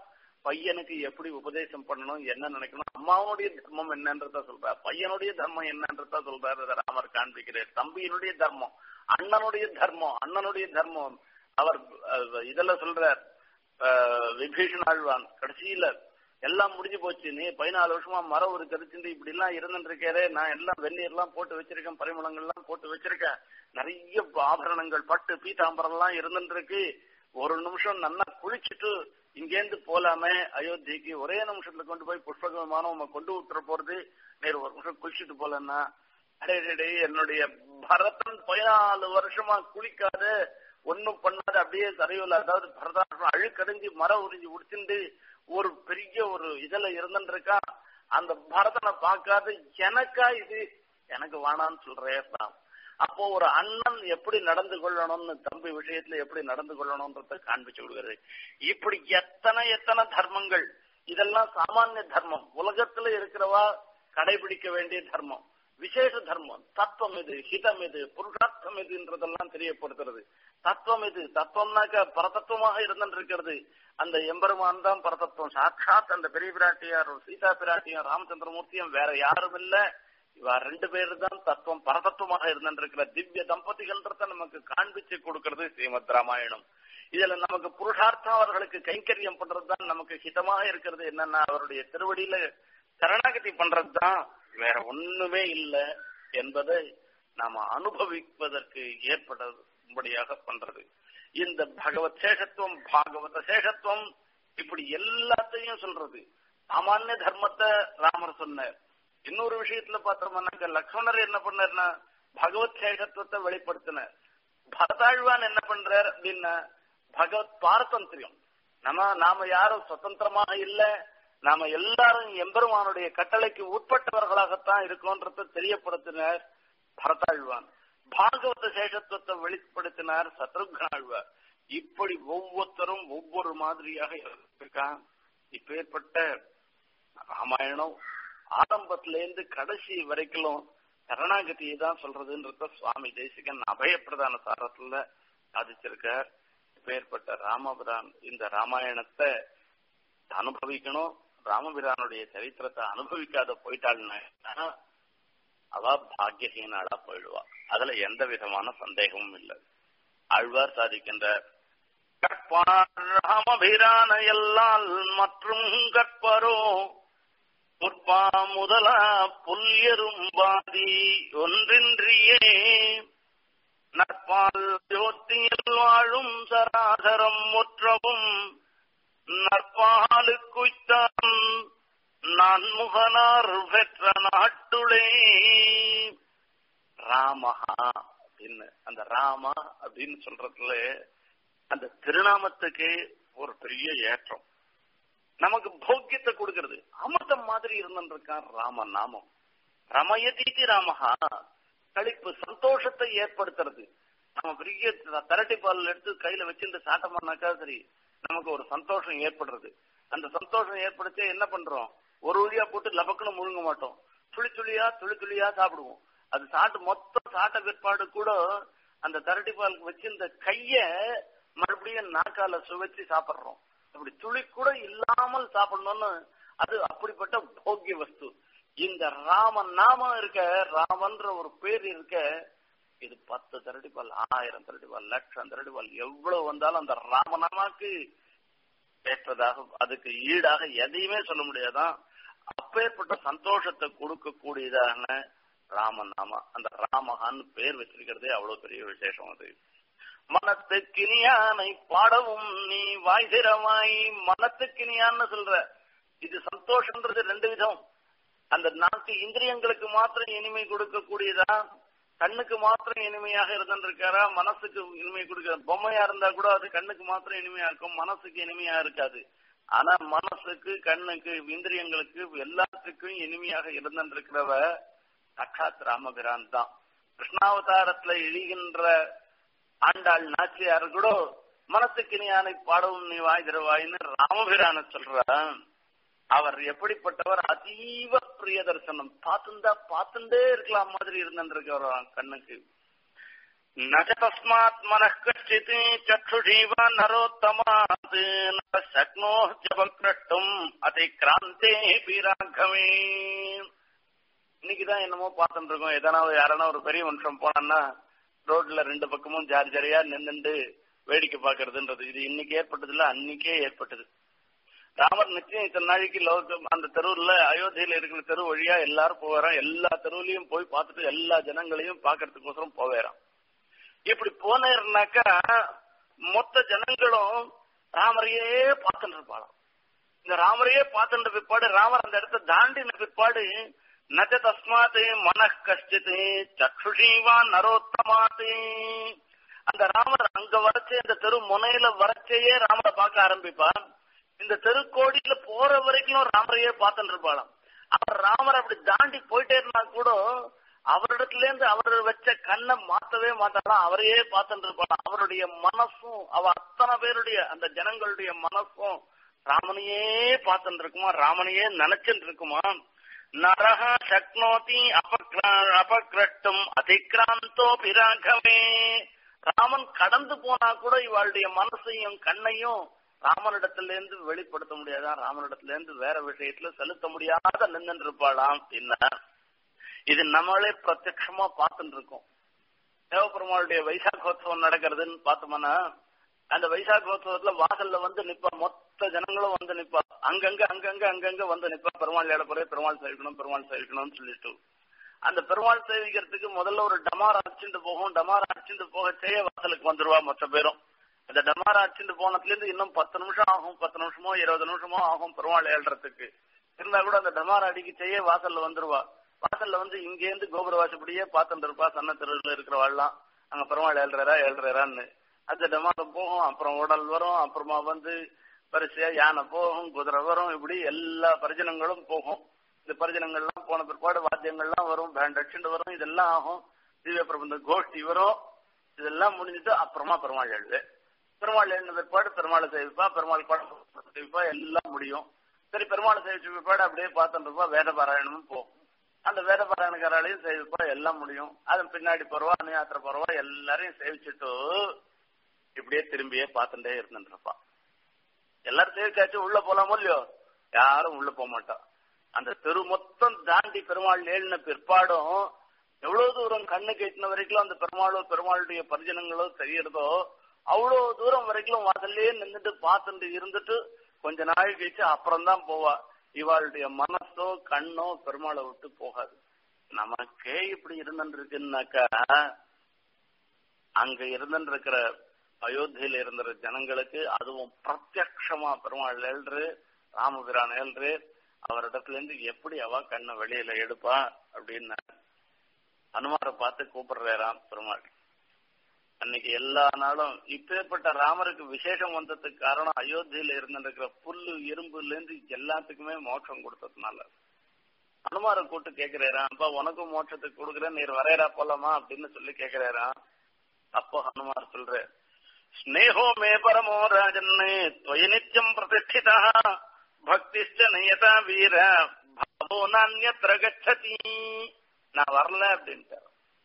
பையனுக்கு எப்படி உபதேசம் பண்ணணும் என்ன நினைக்கணும் அம்மாவுடைய தர்மம் என்னன்றத சொல்றார் பையனுடைய தர்மம் என்னன்றத சொல்றாரு இதை ராமர் காண்பிக்கிறார் தம்பியினுடைய தர்மம் அண்ணனுடைய தர்மம் அண்ணனுடைய தர்மம் அவர் அஹ், இதுல சொல்றார் அஹ், விபீஷன் ஆழ்வான் கடைசியில எல்லாம் முடிஞ்சு போச்சு நீ பதினாலு வருஷமா மரம் ஒரு கரிச்சுண்டு இப்படி எல்லாம் இருந்துட்டு இருக்காரே நான் எல்லாம் வெந்நீர் எல்லாம் போட்டு வச்சிருக்கேன் பரிமளங்கள் எல்லாம் போட்டு வச்சிருக்கேன் நிறைய ஆபரணங்கள் பட்டு பீதாம்பரம் எல்லாம் இருந்துட்டு இருக்கு ஒரு நிமிஷம் நல்லா குளிச்சுட்டு இங்கேருந்து போலாமே அயோத்திக்கு ஒரே நிமிஷத்துல கொண்டு போய் புஷ்பக விமானம் உங்க கொண்டு விட்டுற போறது நேரு ஒரு நிமிஷம் குளிச்சுட்டு போலன்னா அடே அடே, என்னுடைய பரதன் பதினாலு வருஷமா குளிக்காத ஒண்ணும் பண்ணாத அப்படியே சரிவில் அதாவது பரதாசம் அழுக்கடைஞ்சு மரம் உறிஞ்சி உடிச்சுண்டு ஒரு பெரிய ஒரு இதுல இருந்துருக்கா அந்த பரதனை பார்க்காத எனக்கா இது எனக்கு வேணான்னு சொல்றேன் தான் அப்போ ஒரு அண்ணன் எப்படி நடந்து கொள்ளணும்னு தம்பி விஷயத்துல எப்படி நடந்து கொள்ளணும்ன்றத காண்பிச்சு கொடுக்கிறது இப்படி எத்தனை எத்தனை தர்மங்கள் இதெல்லாம் சாமானிய தர்மம் உலகத்துல இருக்கிறவா கடைபிடிக்க வேண்டிய தர்மம் விசேஷ தர்மம் தத்துவம் இது ஹிதம் இது புருஷார்த்தம் இதுன்றதெல்லாம் தெரியப்படுத்துறது தத்துவம் இது தத்துவம்னாக்க பரதத்துவமாக இருந்துட்டு இருக்கிறது அந்த எம்பெருமான் தான் பரதத்துவம் சாட்சாத் அந்த பெரிய பிராட்டியார் சீதா பிராட்டியார் ராமச்சந்திரமூர்த்தியும் வேற யாரும் இல்ல இவா ரெண்டு பேரு தான் தத்துவம் பரதத்துவமாக இருந்திருக்கிற திவ்ய தம்பதிகள்ன்றத நமக்கு காண்பிச்சு கொடுக்கிறது ஸ்ரீமத் ராமாயணம் இதுல நமக்கு புருஷார்த்தம் அவர்களுக்கு கைங்கரியம் பண்றதுதான் நமக்கு ஹிதமாக இருக்கிறது என்னன்னா அவருடைய திருவடியில சரணாகதி பண்றதுதான் வேற ஒண்ணுமே இல்லை என்பதை நாம அனுபவிப்பதற்கு ஏற்படும்படியாக பண்றது இந்த பகவத் சேஷத்துவம் பாகவத சேஷத்துவம் இப்படி எல்லாத்தையும் சொல்றது சாமானிய தர்மத்தை ராமர் சொன்னார் இன்னொரு விஷயத்துல பார்த்தோம்னாக்க லக்ஷ்மணர் என்ன பண்ணார்னா பகவத் சேஷத்துவத்தை வெளிப்படுத்தினார் பரதாழ்வான் என்ன பண்றார் அப்படின்னா பகவத் பாரதந்திரியம் நம்ம நாம யாரும் சுதந்திரமாக இல்ல நாம எல்லாரும் எம்பெருமானுடைய கட்டளைக்கு உட்பட்டவர்களாகத்தான் இருக்கோன்றத தெரியப்படுத்தினார் பரதாழ்வான் பாகவத சேஷத்துவத்தை வெளிப்படுத்தினார் சத்ருகாழ்வார் இப்படி ஒவ்வொருத்தரும் ஒவ்வொரு மாதிரியாக இருக்கான் இப்பேற்பட்ட ராமாயணம் ஆரம்பத்துல இருந்து கடைசி வரைக்கும் சரணாகதியை தான் சொல்றதுன்றத சுவாமி தேசிகன் அபயப்பிரதான சாரத்துல சாதிச்சிருக்கார் இப்பேற்பட்ட ராமபிரான் இந்த ராமாயணத்தை அனுபவிக்கணும் ராமபிரானுடைய சரித்திரத்தை அனுபவிக்காத போயிட்டாள்னா அவ பாக்கியஹீனாளா போயிடுவா அதுல எந்த விதமான சந்தேகமும் இல்லை ஆழ்வார் சாதிக்கின்ற கற்பார் ராமபிரான எல்லால் மற்றும் கற்பரோ முற்பா முதலா புல்யரும்பாதி ஒன்றின்றியே நற்பால் ஜோத்தியில் வாழும் சராசரம் முற்றவும் நற்பாலுக்குத்தான் நான் முகனார் பெற்ற நாட்டுளே ராமஹா அப்படின்னு அந்த ராமா அப்படின்னு சொல்றதுல அந்த திருநாமத்துக்கு ஒரு பெரிய ஏற்றம் நமக்கு போக்கியத்தை கொடுக்கிறது அமிர்தம் மாதிரி இருந்திருக்கான் ராம நாமம் ரமயதீதி ராமஹா கழிப்பு சந்தோஷத்தை ஏற்படுத்துறது நம்ம பெரிய தரட்டி பால் எடுத்து கையில வச்சிருந்து சாட்டமானாக்கா சரி நமக்கு ஒரு சந்தோஷம் ஏற்படுறது அந்த சந்தோஷம் ஏற்படுத்தி என்ன பண்றோம் ஒரு வழியா போட்டு லபக்குன்னு முழுங்க மாட்டோம் துளி துளியா துளி துளியா சாப்பிடுவோம் அது சாப்பிட்டு மொத்தம் சாட்ட பிற்பாடு கூட அந்த தரட்டி பால் வச்சு இந்த கைய மறுபடியும் நாக்கால சுவைச்சு சாப்பிடுறோம் அப்படி துளி கூட இல்லாமல் சாப்பிடணும்னு அது அப்படிப்பட்ட போக்கிய வஸ்து இந்த ராமன் நாமம் இருக்க ராமன்ற ஒரு பேர் இருக்க இது பத்து திரட்டி பால் ஆயிரம் திரட்டி பால் லட்சம் திரட்டி பால் எவ்வளவு வந்தாலும் அந்த ராமநாமாக்கு ஏற்றதாக அதுக்கு ஈடாக எதையுமே சொல்ல முடியாதான் அப்பேற்பட்ட சந்தோஷத்தை கொடுக்கக்கூடியதான ராமன் நாம அந்த ராமகான்னு பேர் வச்சிருக்கிறதே அவ்வளவு பெரிய விசேஷம் அது மனத்துக்கினியானை பாடவும் நீ வாய் திறமாய் மனத்துக்கினியான்னு சொல்ற இது சந்தோஷம்ன்றது ரெண்டு விதம் அந்த நாட்டு இந்திரியங்களுக்கு மாத்திரம் இனிமை கொடுக்கக்கூடியதா கண்ணுக்கு மாத்திரம் இனிமையாக இருந்திருக்காரா மனசுக்கு இனிமை கொடுக்க பொம்மையா இருந்தா கூட அது கண்ணுக்கு மாத்திரம் இனிமையா இருக்கும் மனசுக்கு இனிமையா இருக்காது ஆனா மனசுக்கு கண்ணுக்கு இந்திரியங்களுக்கு எல்லாத்துக்கும் இனிமையாக இருந்திருக்கிறவ சாட்சாத் ராமபிரான் தான் கிருஷ்ணாவதாரத்துல இழிகின்ற ஆண்டாள் நாச்சியார் கூட மனத்துக்கு நீ யானை பாடவும் நீ வாய் தருவாயின்னு ராமபிரான சொல்றான் அவர் எப்படிப்பட்டவர் அதீவ பிரிய தரிசனம் பார்த்துந்தா பார்த்துட்டே இருக்கலாம் மாதிரி இருந்திருக்கிறவர் கண்ணுக்கு न च तस्मात् मनः कश्चित् चक्षुषीव नरोत्तमात् न शक्नो जपक्रष्टुम् अतिक्रान्ते राघवे இன்னைக்குதான் என்னமோ பார்த்துட்டு இருக்கோம் எதனாவது யாரானா ஒரு பெரிய மனுஷன் போனான்னா ரோட்ல ரெண்டு பக்கமும் ஜாரி ஜாரியா நின்னுண்டு வேடிக்கை பாக்குறதுன்றது இது இன்னைக்கு ஏற்பட்டது இல்ல அன்னைக்கே ஏற்பட்டது ராமர் நிச்சயம் இத்தனை நாளைக்கு லோக அந்த தெருவுல அயோத்தியில இருக்கிற தெரு வழியா எல்லாரும் போவாராம் எல்லா தெருவுலயும் போய் பார்த்துட்டு எல்லா ஜனங்களையும் பாக்குறதுக்கோசரம் போவேறாம் இப்படி போனேர்னாக்கா மொத்த ஜனங்களும் ராமரையே பார்த்துட்டு இருப்பாளாம் இந்த ராமரையே பார்த்துட்டு பிற்பாடு ராமர் அந்த இடத்த தாண்டின பிற்பாடு நச்ச தஸ்மாத் மன கஷ்டித் சக்ஷுஷீவா நரோத்தமாத் அந்த ராமர் அங்க வரச்சே இந்த தெரு முனையில வரச்சேயே ராமரை பார்க்க ஆரம்பிப்பான் இந்த தெருக்கோடியில போற வரைக்கும் ராமரையே பார்த்துட்டு இருப்பாளாம் அவர் ராமர் அப்படி தாண்டி போயிட்டே இருந்தா கூட அவரிடத்துல இருந்து அவர் வச்ச கண்ணை மாத்தவே மாட்டாளாம் அவரையே பார்த்துட்டு இருப்பாளாம் அவருடைய மனசும் அவ அத்தனை பேருடைய அந்த ஜனங்களுடைய மனசும் ராமனையே பார்த்துட்டு இருக்குமா ராமனையே நினைச்சுட்டு இருக்குமா நரக சக்னோதி அபக்ரட்டும் அதிக்ராந்தோ பிராகவே ராமன் கடந்து போனா கூட இவளுடைய மனசையும் கண்ணையும் ராமனிடத்துல இருந்து வெளிப்படுத்த முடியாதான் ராமனிடத்துல இருந்து வேற விஷயத்துல செலுத்த முடியாத நின்று இருப்பாளாம் என்ன இது நம்மளே பிரத்யட்சமா பார்த்துட்டு இருக்கோம் தேவபெருமாளுடைய வைசாகோத்சவம் நடக்கிறதுன்னு பார்த்தோம்னா அந்த வைசாகோத்சவத்துல வாசல்ல வந்து நிப்பா மொத்த ஜனங்களும் வந்து நிப்பா அங்கங்க அங்கங்க அங்கங்க வந்து நிப்பா பெருமாள் ஏழப்புறே பெருமாள் சேவிக்கணும் பெருமாள் சேவிக்கணும்னு சொல்லிட்டு அந்த பெருமாள் சேவிக்கிறதுக்கு முதல்ல ஒரு டமார் அடிச்சுட்டு போகும் டமார் அடிச்சுட்டு போக செய்ய வாசலுக்கு வந்துருவா மொத்த பேரும் அந்த டமார் அடிச்சுட்டு போனதுல இருந்து இன்னும் பத்து நிமிஷம் ஆகும் பத்து நிமிஷமோ இருபது நிமிஷமோ ஆகும் பெருமாள் ஏழ்றதுக்கு இருந்தா கூட அந்த டமார் அடிக்க செய்ய வாசல்ல வந்துருவா வாசல்ல வந்து இங்கேருந்து கோபுர வாசப்படியே பார்த்துட்டு இருப்பா சன்ன தெருவில் இருக்கிறவாள்லாம் அங்க பெருமாள் ஏழ்றாரா ஏழ்றாரான்னு அந்த டமாரம் போகும் அப்புறம் உடல் வரும் அப்புறமா வந்து வரிசையா யானை போகும் குதிரை வரும் இப்படி எல்லா பரிஜனங்களும் போகும் இந்த பரிஜனங்கள்லாம் போன பிற்பாடு வாத்தியங்கள்லாம் வரும் பேண்ட் அடிச்சுட்டு வரும் இதெல்லாம் ஆகும் திவ்ய பிரபந்த கோஷ்டி வரும் இதெல்லாம் முடிஞ்சுட்டு அப்புறமா பெருமாள் எழுது பெருமாள் எழுந்த பிற்பாடு பெருமாளை சேவிப்பா பெருமாள் படம் சேவிப்பா எல்லாம் முடியும் சரி பெருமாளை சேவிச்ச பிற்பாடு அப்படியே பார்த்துட்டு இருப்பா வேத பாராயணமும் போகும் அந்த வேத பாராயணக்காராலையும் சேவிப்பா எல்லாம் முடியும் அதன் பின்னாடி போறவா அனுயாத்திரை போறவா எல்லாரையும் சேவிச்சுட்டு இப்படியே திரும்பியே பார்த்துட்டே இருந்துருப்பா எல்லாரும் சேவிச்சாச்சு உள்ள போலாமோ இல்லையோ யாரும் உள்ள போக மாட்டா அந்த தெரு மொத்தம் தாண்டி பெருமாள் ஏழின பிற்பாடும் எவ்வளவு தூரம் கண்ணு கேட்டின வரைக்கும் அந்த பெருமாளோ பெருமாளுடைய பரிஜனங்களோ தெரியறதோ அவ்வளவு தூரம் வரைக்கும் வாசல்லே நின்றுட்டு பார்த்துட்டு இருந்துட்டு கொஞ்ச நாள் கழிச்சு அப்புறம் தான் போவா இவாளுடைய மனசோ கண்ணோ பெருமாளை விட்டு போகாது நமக்கே இப்படி இருந்துருக்குன்னாக்கா அங்க இருந்துருக்கிற அயோத்தியில இருந்த ஜனங்களுக்கு அதுவும் பிரத்யக்ஷமா பெருமாள் எழுறு ராமபிரான் எழுறு அவரிடத்துல இருந்து எப்படி அவ கண்ணை வெளியில எடுப்பா அப்படின்னு அனுமாரை பார்த்து கூப்பிடுறாராம் பெருமாள் அன்னைக்கு எல்லா நாளும் இப்பேற்பட்ட ராமருக்கு விசேஷம் வந்ததுக்கு காரணம் அயோத்தியில இருந்திருக்கிற புல்லு இரும்புல இருந்து எல்லாத்துக்குமே மோட்சம் கொடுத்ததுனால அனுமாரை கூட்டு கேக்குறாராம் அப்பா உனக்கும் மோட்சத்துக்கு கொடுக்குறேன் நீர் வரையறா போலாமா அப்படின்னு சொல்லி கேக்குறாராம் அப்போ ஹனுமார் சொல்ற ஸ்னேகோ மே பரமோ ராஜன் துவய நித்தியம் பிரதிஷ்டிதா பக்திஷ்ட நயதா வீர பாவோ நானியத்திர கச்சதி நான் வரல அப்படின்ட்டார்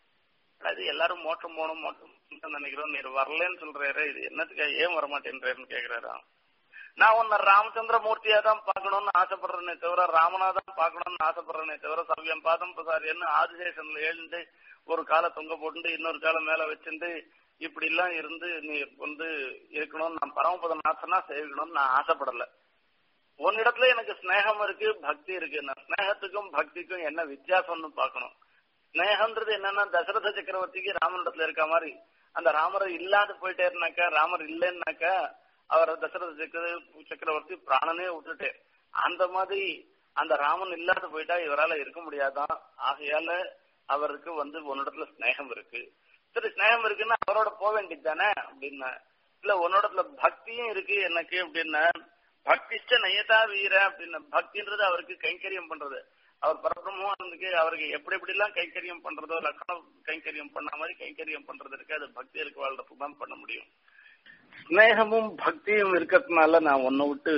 அது எல்லாரும் மோட்டம் போகணும் மோட்டம் நினைக்கிறோம் நீர் வரலன்னு சொல்றாரு இது என்னத்துக்கு ஏன் வரமாட்டேன்றேன்னு கேக்குறாராம் நான் உன்னை ராமச்சந்திர மூர்த்தியா தான் பார்க்கணும்னு ஆசைப்படுறேனே தவிர ராமனா தான் பார்க்கணும்னு ஆசைப்படுறேனே தவிர சவ்யம் பாதம் பிரசாரியன்னு ஆதிசேஷன்ல எழுந்து ஒரு காலை தொங்க போட்டு இன்னொரு காலை மேல வச்சுட்டு இப்படி எல்லாம் இருந்து நீ வந்து இருக்கணும் நான் பரமபத நாசனா சேவிக்கணும்னு நான் ஆசைப்படல உன்னிடத்துல எனக்கு ஸ்னேகம் இருக்கு பக்தி இருக்கு நான் ஸ்னேகத்துக்கும் பக்திக்கும் என்ன வித்தியாசம்னு பார்க்கணும் ஸ்னேகம்ன்றது என்னன்னா தசரத சக்கரவர்த்திக்கு ராமனிடத்துல இருக்க மாதிரி அந்த ராமர் இல்லாத போயிட்டே இருந்தாக்கா ராமர் இல்லைன்னாக்கா அவர் தசரத சக்கர சக்கரவர்த்தி பிராணனே விட்டுட்டு அந்த மாதிரி அந்த ராமன் இல்லாத போயிட்டா இவரால இருக்க முடியாதான் ஆகையால அவருக்கு வந்து உன்னிடத்துல ஸ்னேகம் இருக்கு சரி ஸ்னேகம் இருக்குன்னா அவரோட போக வேண்டியது தானே அப்படின்னா இல்ல உன்னோடத்துல பக்தியும் இருக்கு எனக்கு அப்படின்னா பக்திஷ்ட நயதா வீர அப்படின்னு பக்தின்றது அவருக்கு கைங்கரியம் பண்றது அவர் பரபிரம்மனுக்கு அவருக்கு எப்படி எப்படி எல்லாம் கைங்கரியம் பண்றதோ லக்னம் கைங்கரியம் பண்ண மாதிரி கைங்கரியம் பண்றது இருக்கு அது பக்தி இருக்கு வாழ்றதுக்கு தான் பண்ண முடியும் ஸ்னேகமும் பக்தியும் இருக்கிறதுனால நான் உன்னை விட்டு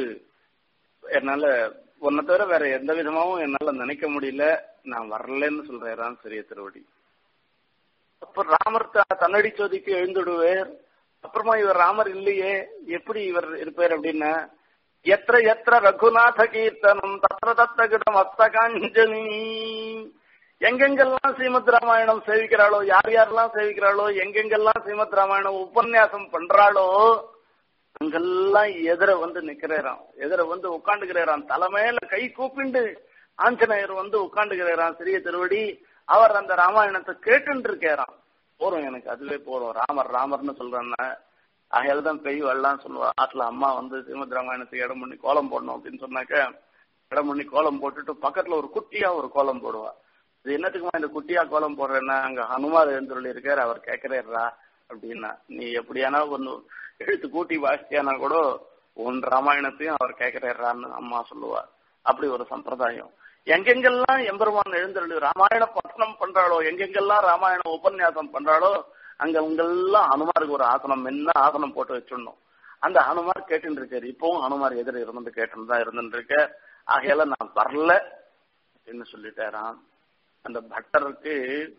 என்னால உன்னை தவிர வேற எந்த விதமாவும் என்னால நினைக்க முடியல நான் வரலன்னு சொல்றேன் பெரிய திருவடி அப்ப ராமர் த- தன்னடி சோதிக்கு எழுந்துடுவேர் அப்புறமா இவர் ராமர் இல்லையே எப்படி இவர் இருப்பார் அப்படின்னா எத்திர எத்திர ரகுநாத கீர்த்தனம் தத்திர தத்த கிடம் அத்தகாஞ்சலி எங்கெங்கெல்லாம் ஸ்ரீமத் ராமாயணம் சேவிக்கிறாளோ யார் யாரெல்லாம் சேவிக்கிறாளோ எங்கெங்கெல்லாம் ஸ்ரீமத் ராமாயணம் உபன்யாசம் பண்றாளோ அங்கெல்லாம் எதிர வந்து நிக்கிறாராம் எதிர வந்து உட்காந்துக்கிறாராம் தலைமையில கை கூப்பிண்டு ஆஞ்சநேயர் வந்து உட்காந்துக்கிறாராம் சிறிய திருவடி அவர் அந்த ராமாயணத்தை கேட்டுட்டு இருக்காராம் போறோம் எனக்கு அதுவே போறோம் ராமர் ராமர்னு சொல்றேன்னா அகையில தான் பெய் வரலாம் சொல்லுவா ஆத்துல அம்மா வந்து ஸ்ரீமத் ராமாயணத்துக்கு இடம் பண்ணி கோலம் போடணும் அப்படின்னு சொன்னாக்க இடம் பண்ணி கோலம் போட்டுட்டு பக்கத்துல ஒரு குட்டியா ஒரு கோலம் போடுவா இது என்னத்துக்குமா இந்த குட்டியா கோலம் போடுறேன்னா அங்க ஹனுமார் எழுந்துள்ளி இருக்காரு அவர் கேட்கிறேரா அப்படின்னா நீ எப்படியானா ஒன்னு எழுத்து கூட்டி வாசிச்சியானா கூட உன் ராமாயணத்தையும் அவர் கேட்கிறேரான்னு அம்மா சொல்லுவா அப்படி ஒரு சம்பிரதாயம் எங்கெங்கெல்லாம் எம்பெருமான் எழுந்தருளி ராமாயண பட்டணம் பண்றாளோ எங்கெங்கெல்லாம் ராமாயண உபன்யாசம் பண்றாளோ அங்க உங்கெல்லாம் ஹனுமாருக்கு ஒரு ஆசனம் என்ன ஆசனம் போட்டு வச்சிடணும் அந்த ஹனுமார் கேட்டுட்டு இருக்காரு இப்பவும் ஹனுமார் எதிர இருந்துட்டு கேட்டுன்னு தான் இருந்துட்டு இருக்க ஆகையால நான் வரல அப்படின்னு சொல்லிட்டாராம் அந்த பட்டருக்கு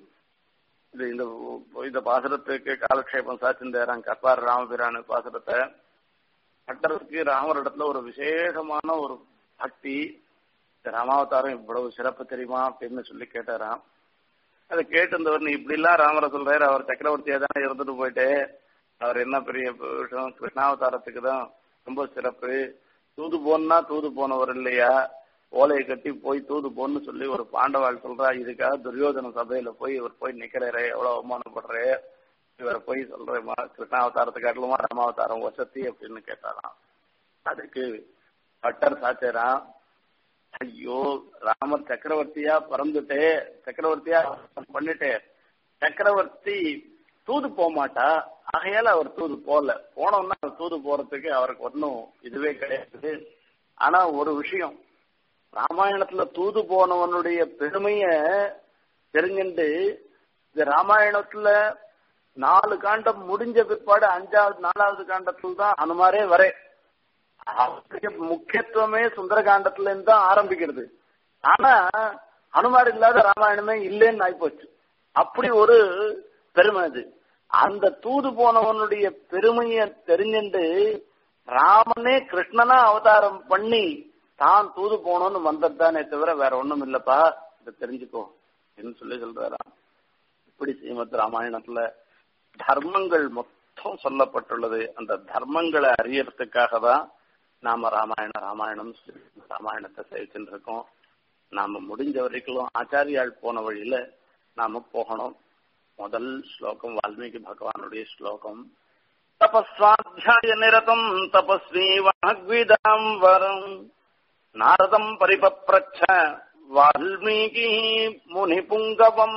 இது இந்த இந்த பாசுரத்துக்கு காலக்ஷேபம் சாச்சிருந்தாராம் கப்பார் ராமபிரான பாசுரத்தை பட்டருக்கு ராமரிடத்துல ஒரு விசேஷமான ஒரு பக்தி இந்த ராமாவதாரம் இவ்வளவு சிறப்பு தெரியுமா அப்படின்னு சொல்லி கேட்டாராம் அதை கேட்டிருந்தவர் நீ இப்படி எல்லாம் ராமரை சொல்றாரு அவர் சக்கரவர்த்தியா தானே இருந்துட்டு போயிட்டு அவர் என்ன பெரிய விஷயம் கிருஷ்ணாவதாரத்துக்கு தான் ரொம்ப சிறப்பு தூது போனா தூது போனவர் இல்லையா ஓலையை கட்டி போய் தூது போன்னு சொல்லி ஒரு பாண்டவாள் சொல்றா இதுக்காக துரியோதன சபையில போய் இவர் போய் நிக்கிறாரு எவ்வளவு அவமானப்படுறாரு இவரை போய் சொல்றேமா கிருஷ்ணாவதாரத்தை காட்டலுமா ராமாவதாரம் வசதி அப்படின்னு கேட்டாராம் அதுக்கு பட்டர் சாச்சராம் ஐயோ ராமர் சக்கரவர்த்தியா பிறந்துட்டே சக்கரவர்த்தியா பண்ணிட்டே சக்கரவர்த்தி தூது போக மாட்டா ஆகையால அவர் தூது போல போனோம்னா அவர் தூது போறதுக்கு அவருக்கு ஒன்றும் இதுவே கிடையாது ஆனா ஒரு விஷயம் ராமாயணத்துல தூது போனவனுடைய பெருமைய தெரிஞ்சுண்டு இந்த ராமாயணத்துல நாலு காண்டம் முடிஞ்ச பிற்பாடு அஞ்சாவது நாலாவது காண்டத்துல தான் அனுமாரே வரே அவருடைய முக்கியத்துவமே சுந்தரகாண்டத்துல இருந்து தான் ஆரம்பிக்கிறது ஆனா அனுமார் இல்லாத ராமாயணமே இல்லைன்னு ஆயிப்போச்சு அப்படி ஒரு பெருமை அது அந்த தூது போனவனுடைய பெருமைய தெரிஞ்சுண்டு ராமனே கிருஷ்ணனா அவதாரம் பண்ணி தான் தூது போனோம்னு வந்ததுதானே தவிர வேற ஒண்ணும் இல்லப்பா இதை தெரிஞ்சுக்கோ என்று சொல்லி சொல்றாராம் இப்படி ஸ்ரீமத் ராமாயணத்துல தர்மங்கள் மொத்தம் சொல்லப்பட்டுள்ளது அந்த தர்மங்களை அறியறதுக்காக தான் நாம ராமாயண ராமாயணம் ராமாயணத்தை சேவிச்சுட்டு இருக்கோம் நாம முடிஞ்ச வரைக்கும் ஆச்சாரியால் போன வழியில நாம போகணும் முதல் ஸ்லோகம் வால்மீகி பகவானுடைய ஸ்லோகம் தபஸ்வாத்தியாய நிரதம் தபஸ்வி வாக்விதாம் வரம் நாரதம் பரிபப்ரச்ச வால்மீகி முனி புங்கவம்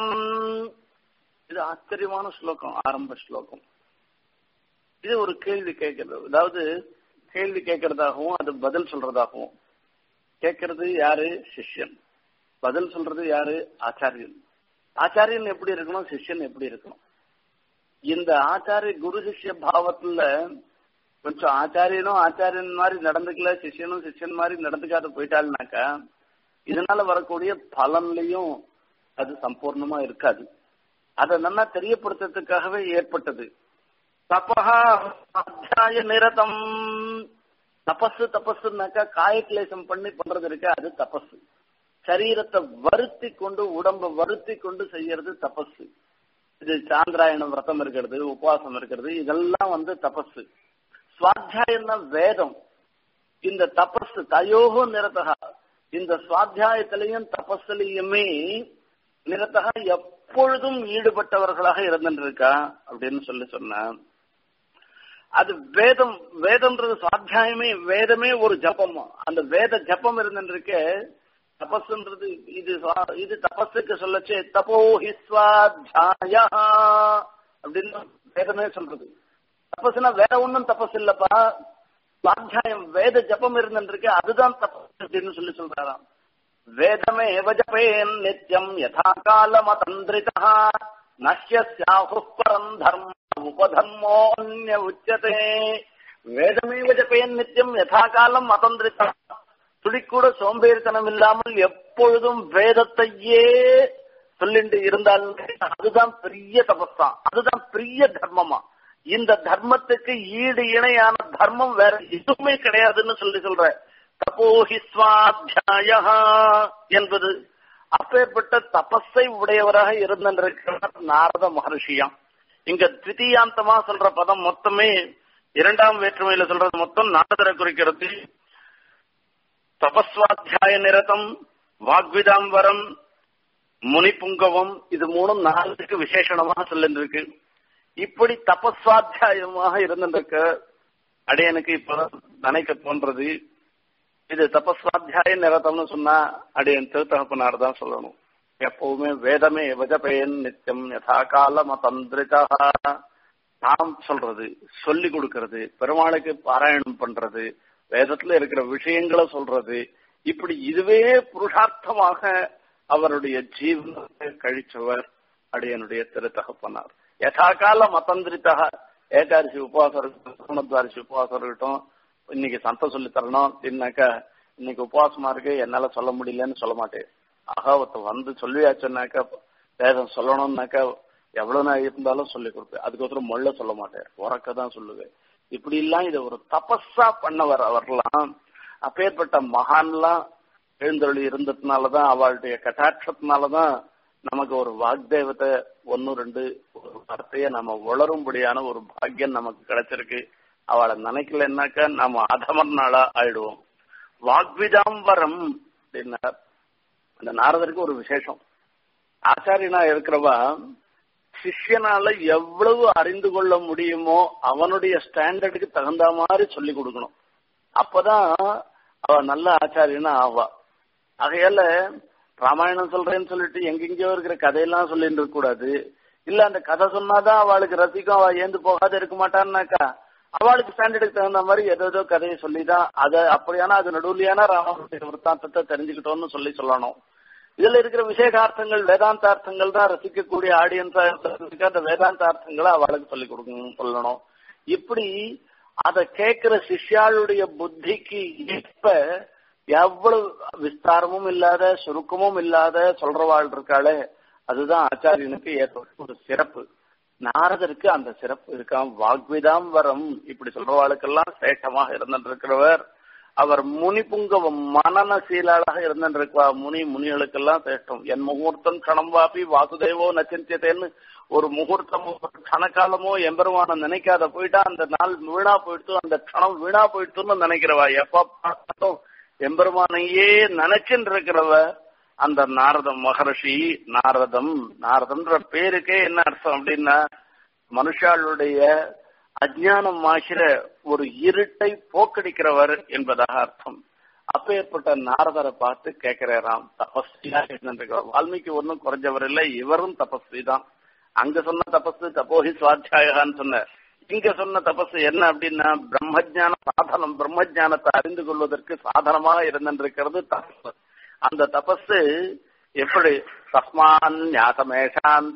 இது ஆச்சரியமான ஸ்லோகம் ஆரம்ப ஸ்லோகம் இது ஒரு கேள்வி கேட்கிறது அதாவது கேள்வி கேட்கறதாகவும் அது பதில் சொல்றதாகவும் கேட்கறது யாரு சிஷ்யன் பதில் சொல்றது யாரு ஆச்சாரியன் ஆச்சாரியன் எப்படி இருக்கணும் சிஷ்யன் எப்படி இருக்கணும் இந்த ஆச்சாரிய குரு சிஷ்ய பாவத்துல கொஞ்சம் ஆச்சாரியனும் ஆச்சாரியன் மாதிரி நடந்துக்கல சிஷ்யனும் சிஷ்யன் மாதிரி நடந்துக்காத போயிட்டாள்னாக்கா இதனால வரக்கூடிய பலன்லயும் அது சம்பூர்ணமா இருக்காது அதை நல்லா தெரியப்படுத்துறதுக்காகவே ஏற்பட்டது தபஹா அத்தியாய நிரதம் தபஸ் தபஸ்னாக்கா காயக்லேசம் பண்ணி பண்றது இருக்க அது தபஸ் சரீரத்தை வருத்தி கொண்டு உடம்ப வருத்தி கொண்டு செய்யறது தபஸ் இது சாந்திராயண விரதம் இருக்கிறது உபவாசம் இருக்கிறது இதெல்லாம் வந்து தபஸ் சுவாத்தியாயம் வேதம் இந்த தபஸ் தயோகோ நிரதகா இந்த சுவாத்தியாயத்திலையும் தபஸ்லையுமே நிரதகா எப்பொழுதும் ஈடுபட்டவர்களாக இருந்துருக்கா அப்படின்னு சொல்லி சொன்ன அது வேதம் வேதம்ன்றது சுவாத்தியாயமே வேதமே ஒரு ஜபம் அந்த வேத ஜபம் இருந்துருக்க தபஸ்ன்றது இது இது தபஸுக்கு சொல்லச்சு தபோஹி சுவாத்தியாய அப்படின்னு வேதமே சொல்றது தபஸ்னா வேற ஒன்றும் தபஸ் இல்லப்பா சுவாத்தியாயம் வேத ஜபம் இருந்துருக்கு அதுதான் தபஸ் அப்படின்னு சொல்லி சொல்றாராம் வேதமே ஜபேன் நித்யம் யதா காலமதந்திரிதா நஷ்யாஹு பரம் தர்ம உபதர்மோ அந்நிய உச்சதே வேதமேவ ஜபேன் நித்யம் யதா காலம் அதந்திரிதா துளிக்கூட சோம்பேறித்தனம் இல்லாமல் எப்பொழுதும் வேதத்தையே சொல்லிட்டு இருந்தாலும் அதுதான் பெரிய தபஸ்தான் அதுதான் பெரிய தர்மமா இந்த தர்மத்துக்கு ஈடு இணையான தர்மம் வேற எதுவுமே கிடையாதுன்னு சொல்லி சொல்ற தபோஹி சுவாத்தியாய என்பது அப்பேற்பட்ட தபஸை உடையவராக இருந்திருக்கிறார் நாரத மகர்ஷியாம் இங்க தித்தியாந்தமா சொல்ற பதம் மொத்தமே இரண்டாம் வேற்றுமையில சொல்றது மொத்தம் நாரதரை குறிக்கிறது தபஸ்வாத்தியாய நிரதம் வாக்விதாம்பரம் முனிப்புங்கவம் இது மூணும் நாலுக்கு விசேஷணமாக சொல்லிருக்கு இப்படி தபஸ்வாத்தியாயமாக இருந்திருக்க அடையனுக்கு இப்ப நினைக்க தோன்றது இது தபஸ்வாத்தியாய நிரதம்னு சொன்னா அடையன் திருத்தகப்பனார் தான் சொல்லணும் எப்பவுமே வேதமே வஜபயன் நித்தியம் யதா கால மதந்திரிதா நாம் சொல்றது சொல்லி கொடுக்கறது பெருமாளுக்கு பாராயணம் பண்றது வேதத்துல இருக்கிற விஷயங்களை சொல்றது இப்படி இதுவே புருஷார்த்தமாக அவருடைய ஜீவனத்தை கழிச்சவர் அடியனுடைய திருத்தகப்பனார் யதா கால மதந்திரித்தக ஏகாரிசி உபவாசம் இருக்கட்டும் பூர்ணத்வாரிசி உபவாசம் இருக்கட்டும் இன்னைக்கு சந்த சொல்லி தரணும் அப்படின்னாக்கா இன்னைக்கு உபவாசமா இருக்கு என்னால சொல்ல முடியலன்னு சொல்ல மாட்டேன் ஆகா ஒருத்த வந்து சொல்லியாச்சுன்னாக்கா வேதம் சொல்லணும்னாக்கா எவ்வளவு நான் இருந்தாலும் சொல்லி கொடுப்பேன் அதுக்கப்புறம் மொள்ள சொல்ல மாட்டேன் உறக்க தான் சொல்லுவேன் இப்படி எல்லாம் இதை ஒரு தபஸா பண்ணவர் அவர்லாம் அப்பேற்பட்ட மகான்லாம் எழுந்தொழி இருந்ததுனாலதான் அவளுடைய கட்டாட்சத்தினாலதான் நமக்கு ஒரு வாக்தேவத்தை ஒன்னு ரெண்டு ஒரு வார்த்தைய நம்ம வளரும்படியான ஒரு பாக்கியம் நமக்கு கிடைச்சிருக்கு அவளை நினைக்கலன்னாக்கா நாம அதமர் நாளா ஆயிடுவோம் வாக்விதாம்பரம் அப்படின்னா அந்த நாரதருக்கு ஒரு விசேஷம் ஆச்சாரியனா இருக்கிறவா சிஷ்யனால எவ்வளவு அறிந்து கொள்ள முடியுமோ அவனுடைய ஸ்டாண்டர்டுக்கு தகுந்த மாதிரி சொல்லி கொடுக்கணும் அப்பதான் அவ நல்ல ஆச்சாரியனா ஆவா ஆகையால ராமாயணம் சொல்றேன்னு சொல்லிட்டு எங்கெங்கயோ இருக்கிற கதையெல்லாம் சொல்லிட்டு இருக்க கூடாது இல்ல அந்த கதை சொன்னாதான் அவளுக்கு ரசிக்கும் அவ ஏந்து போகாத இருக்க மாட்டான்னாக்கா அவளுக்கு ஸ்டாண்டர்டுக்கு தகுந்த மாதிரி ஏதோ ஏதோ கதையை சொல்லிதான் அதை அப்படியானா அது நடுவுலையான ராமாயண விற்த்தாந்தத்தை தெரிஞ்சுக்கிட்டோம்னு சொல்லி சொல்லணும் இதுல இருக்கிற விசேஷார்த்தங்கள் வேதாந்தார்த்தங்கள் தான் ரசிக்கக்கூடிய ஆடியன்ஸா இருக்கிறதுக்கு அந்த வேதாந்தார்த்தங்களை அவளுக்கு சொல்லிக் கொடுக்கணும் சொல்லணும் இப்படி அதை கேட்கிற சிஷ்யாளுடைய புத்திக்கு ஏற்ப எவ்வளவு விஸ்தாரமும் இல்லாத சுருக்கமும் இல்லாத சொல்றவாள் இருக்காளே அதுதான் ஆச்சாரியனுக்கு ஏற்பட்ட ஒரு சிறப்பு நாரதருக்கு அந்த சிறப்பு இருக்காம் வாக்விதாம் வரம் இப்படி சொல்றவாளுக்கெல்லாம் சேஷமாக இருந்திருக்கிறவர் அவர் முனி புங்கவம் மனநசீலாளாக இருந்திருக்கா முனி முனிகளுக்கெல்லாம் சேஷ்டம் என் முகூர்த்தம் கணம் வாப்பி வாசுதேவோ நச்சிந்தியத்தேன்னு ஒரு முகூர்த்தமோ ஒரு கணக்காலமோ எம்பெருமான நினைக்காத போயிட்டா அந்த நாள் வீணா போயிடுத்து அந்த க்ஷணம் வீணா போயிடுத்துன்னு நினைக்கிறவா எப்ப பார்த்தாலும் எம்பெருமானையே நினைச்சுட்டு இருக்கிறவ அந்த நாரத மகர்ஷி நாரதம் நாரதன்ற பேருக்கே என்ன அர்த்தம் அப்படின்னா மனுஷாளுடைய அஜானம் ஆகிற ஒரு இருட்டை போக்கடிக்கிறவர் என்பதாக அர்த்தம் அப்பேற்பட்ட நாரதரை பார்த்து கேட்கிறாராம் தபஸ்வியா இருந்திருக்கிறார் வால்மீகி ஒன்றும் குறைஞ்சவர் இல்லை இவரும் தபஸ்வி தான் அங்க சொன்ன தபஸ் தபோஹி சுவாத்தியாயான்னு சொன்னார் இங்க சொன்ன தபஸ் என்ன அப்படின்னா பிரம்மஜான சாதனம் பிரம்மஜானத்தை அறிந்து கொள்வதற்கு சாதனமாக இருந்திருக்கிறது தபஸ் அந்த தபஸ் எப்படி தஸ்மான் ஞாசமேஷான்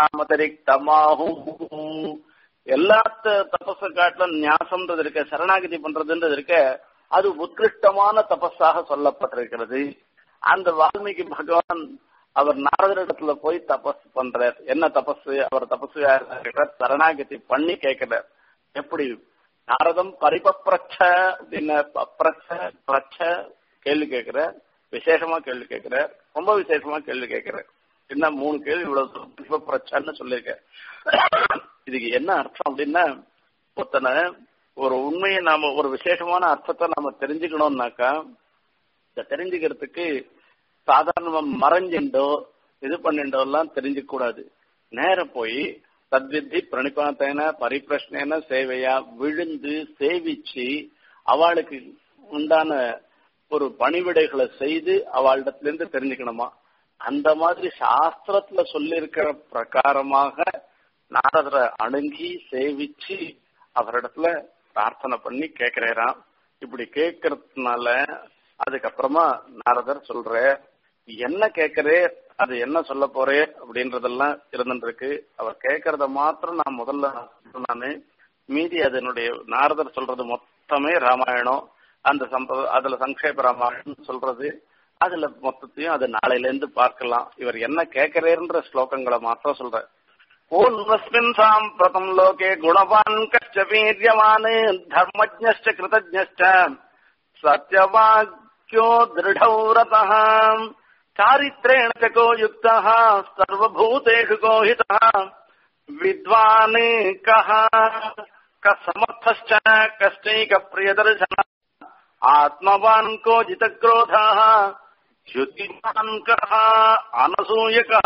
தபசாமதிரிக்தமாகும் எல்லா தபஸை காட்டிலும் ஞாசம்ன்றது இருக்க சரணாகதி பண்றதுன்றது இருக்க அது உத்கிருஷ்டமான தபஸாக சொல்லப்பட்டிருக்கிறது அந்த வால்மீகி பகவான் அவர் நாரதரிடத்துல போய் தபஸ் பண்றார் என்ன தபஸ் அவர் தபஸ் சரணாகதி பண்ணி கேட்கிறார் எப்படி நாரதம் பரிபப்ரச்ச அப்படின்னு பப்ரச்ச பிரச்ச கேள்வி கேட்கிற விசேஷமா கேள்வி கேட்கிற ரொம்ப விசேஷமா கேள்வி கேட்கிற என்ன மூணு கேள்வி இவ்வளவு பரிபப்ரச்சன்னு சொல்லியிருக்க இதுக்கு என்ன அர்த்தம் அப்படின்னா ஒருத்தனை ஒரு உண்மையை நாம ஒரு விசேஷமான அர்த்தத்தை நாம தெரிஞ்சுக்கணும்னாக்கா இதை தெரிஞ்சுக்கிறதுக்கு சாதாரணமா மறைஞ்சிண்டோ இது பண்ணிண்டோ எல்லாம் தெரிஞ்சுக்க கூடாது நேர போய் தத்வித்தி பிரணிபாத்தேன பரிப்பிரஷ்னேன சேவையா விழுந்து சேவிச்சு அவளுக்கு உண்டான ஒரு பணிவிடைகளை செய்து அவளிடத்துல இருந்து தெரிஞ்சுக்கணுமா அந்த மாதிரி சாஸ்திரத்துல சொல்லி இருக்கிற பிரகாரமாக நாரதரை அணுகி சேவிச்சு அவரிடத்துல பிரார்த்தனை பண்ணி கேட்கிறாராம் இப்படி கேட்கறதுனால அதுக்கப்புறமா நாரதர் சொல்ற என்ன கேட்கறே அது என்ன சொல்ல போறே அப்படின்றதெல்லாம் இருந்துருக்கு அவர் கேட்கறத மாத்திரம் நான் முதல்ல நானு மீதி அதனுடைய நாரதர் சொல்றது மொத்தமே ராமாயணம் அந்த சம்ப அதுல சங்கேப ராமாயணம் சொல்றது அதுல மொத்தத்தையும் அது நாளையில இருந்து பார்க்கலாம் இவர் என்ன கேட்கிறேன்ற ஸ்லோகங்களை மாத்திரம் சொல்ற ஓன்வஸ்மின் சாம்பிரதம் லோகே குணவான் கஷ்ட வீரியவான் தர்மஜ்ஞஷ்ட கிருதஜ்ஞஷ்ட சத்யவாக்யோ திருடௌ ரதः चारित्रेण च को युक्तः सर्वभूतेषु कोहितः विद्वान् कः कः समर्थश्च कश्चैकप्रियदर्शन आत्मवान् को जितक्रोधः च्युतिमान् कः अनसूयकः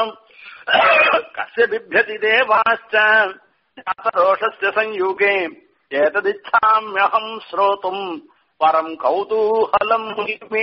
कस्य बिभ्यति देवाश्च जातरोषस्य संयुगे एतदिच्छाम्यहम् श्रोतुम् परम् कौतूहलम् मे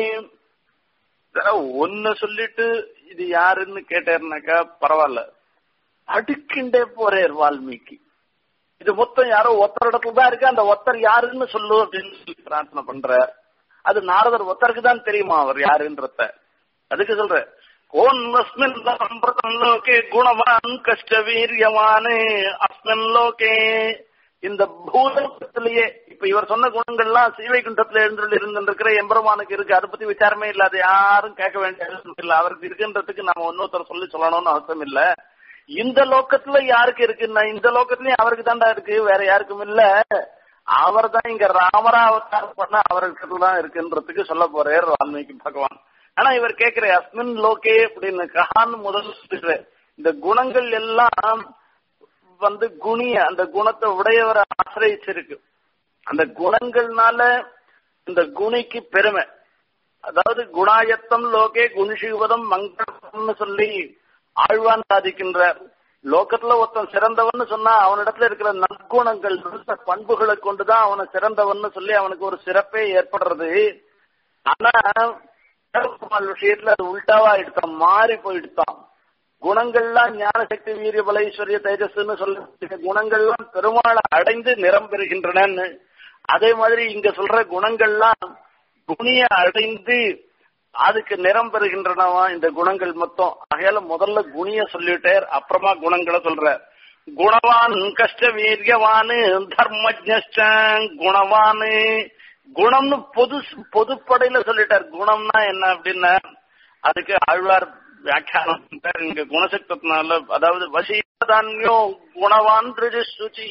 ஒன்னு சொல்லிட்டு இது யாருன்னு கேட்டாருனாக்கா பரவாயில்ல அடுக்கிண்டே போறார் வால்மீகி இது மொத்தம் யாரோ ஒத்தர் இடத்துல தான் இருக்கு அந்த ஒத்தர் யாருன்னு சொல்லு அப்படின்னு சொல்லி பிரார்த்தனை பண்ற அது நாரதர் ஒத்தருக்கு தான் தெரியுமா அவர் யாருன்றத அதுக்கு சொல்ற கோன்வஸ்மின் சம்பிரதம் லோகே குணவான் கஷ்ட வீரியவானே அஸ்மின் லோகே இந்த பூதத்திலேயே இப்ப இவர் சொன்ன குணங்கள்லாம் சீவைகுண்டத்துல எழுந்து இருந்திருக்கிற எம்பெருமானுக்கு இருக்கு அதை பத்தி விசாரமே இல்ல அது யாரும் கேட்க வேண்டிய அவசியம் இல்ல அவருக்கு இருக்குன்றதுக்கு நாம இன்னொருத்தர் சொல்லி சொல்லணும்னு அவசியம் இல்ல இந்த லோக்கத்துல யாருக்கு இருக்குன்னா இந்த லோக்கத்துலயும் அவருக்கு தாண்டா இருக்கு வேற யாருக்கும் இல்ல அவர் தான் இங்க ராமரா அவதாரம் பண்ண அவருக்கு தான் இருக்குன்றதுக்கு சொல்ல போறார் வால்மீகி பகவான் ஆனா இவர் கேக்குற அஸ்மின் லோகே அப்படின்னு கஹான்னு முதல் சொல்லிடுற இந்த குணங்கள் எல்லாம் வந்து குணிய அந்த குணத்தை உடையவரை ஆசிரியச்சிருக்கு அந்த குணங்கள்னால இந்த குணிக்கு பெருமை அதாவது குணாயத்தம் லோகே குணிஷிவதம் மங்களம்னு சொல்லி ஆழ்வான் சாதிக்கின்றார் லோகத்துல ஒருத்தன் சிறந்தவன் சொன்னா அவனிடத்துல இருக்கிற நற்குணங்கள் நல்ல பண்புகளை கொண்டுதான் அவனை சிறந்தவன் சொல்லி அவனுக்கு ஒரு சிறப்பே ஏற்படுறது ஆனா விஷயத்துல அது உல்டாவா எடுத்தான் மாறி போயிடுத்தான் குணங்கள்லாம் ஞான சக்தி வீரிய பலைஸ்வரிய தேஜஸ்ன்னு சொல்ல குணங்கள்லாம் பெருமாளை அடைந்து நிறம் பெறுகின்றனன்னு அதே மாதிரி இங்க சொல்ற குணங்கள்லாம் குணிய அடைந்து அதுக்கு நிறம் பெறுகின்றனவா இந்த குணங்கள் மொத்தம் ஆகையால முதல்ல குணிய சொல்லிட்டார் அப்புறமா குணங்களை சொல்ற குணவான் கஷ்ட வீரியவானு தர்மஜ்ஞ குணவானு குணம்னு பொது பொதுப்படையில சொல்லிட்டார் குணம்னா என்ன அப்படின்னா அதுக்கு ஆழ்வார் வியாக்கியானம் இங்க குணசக்தத்தினால அதாவது வசீதான்யோ குணவான் ரிஜிஸ்ருச்சி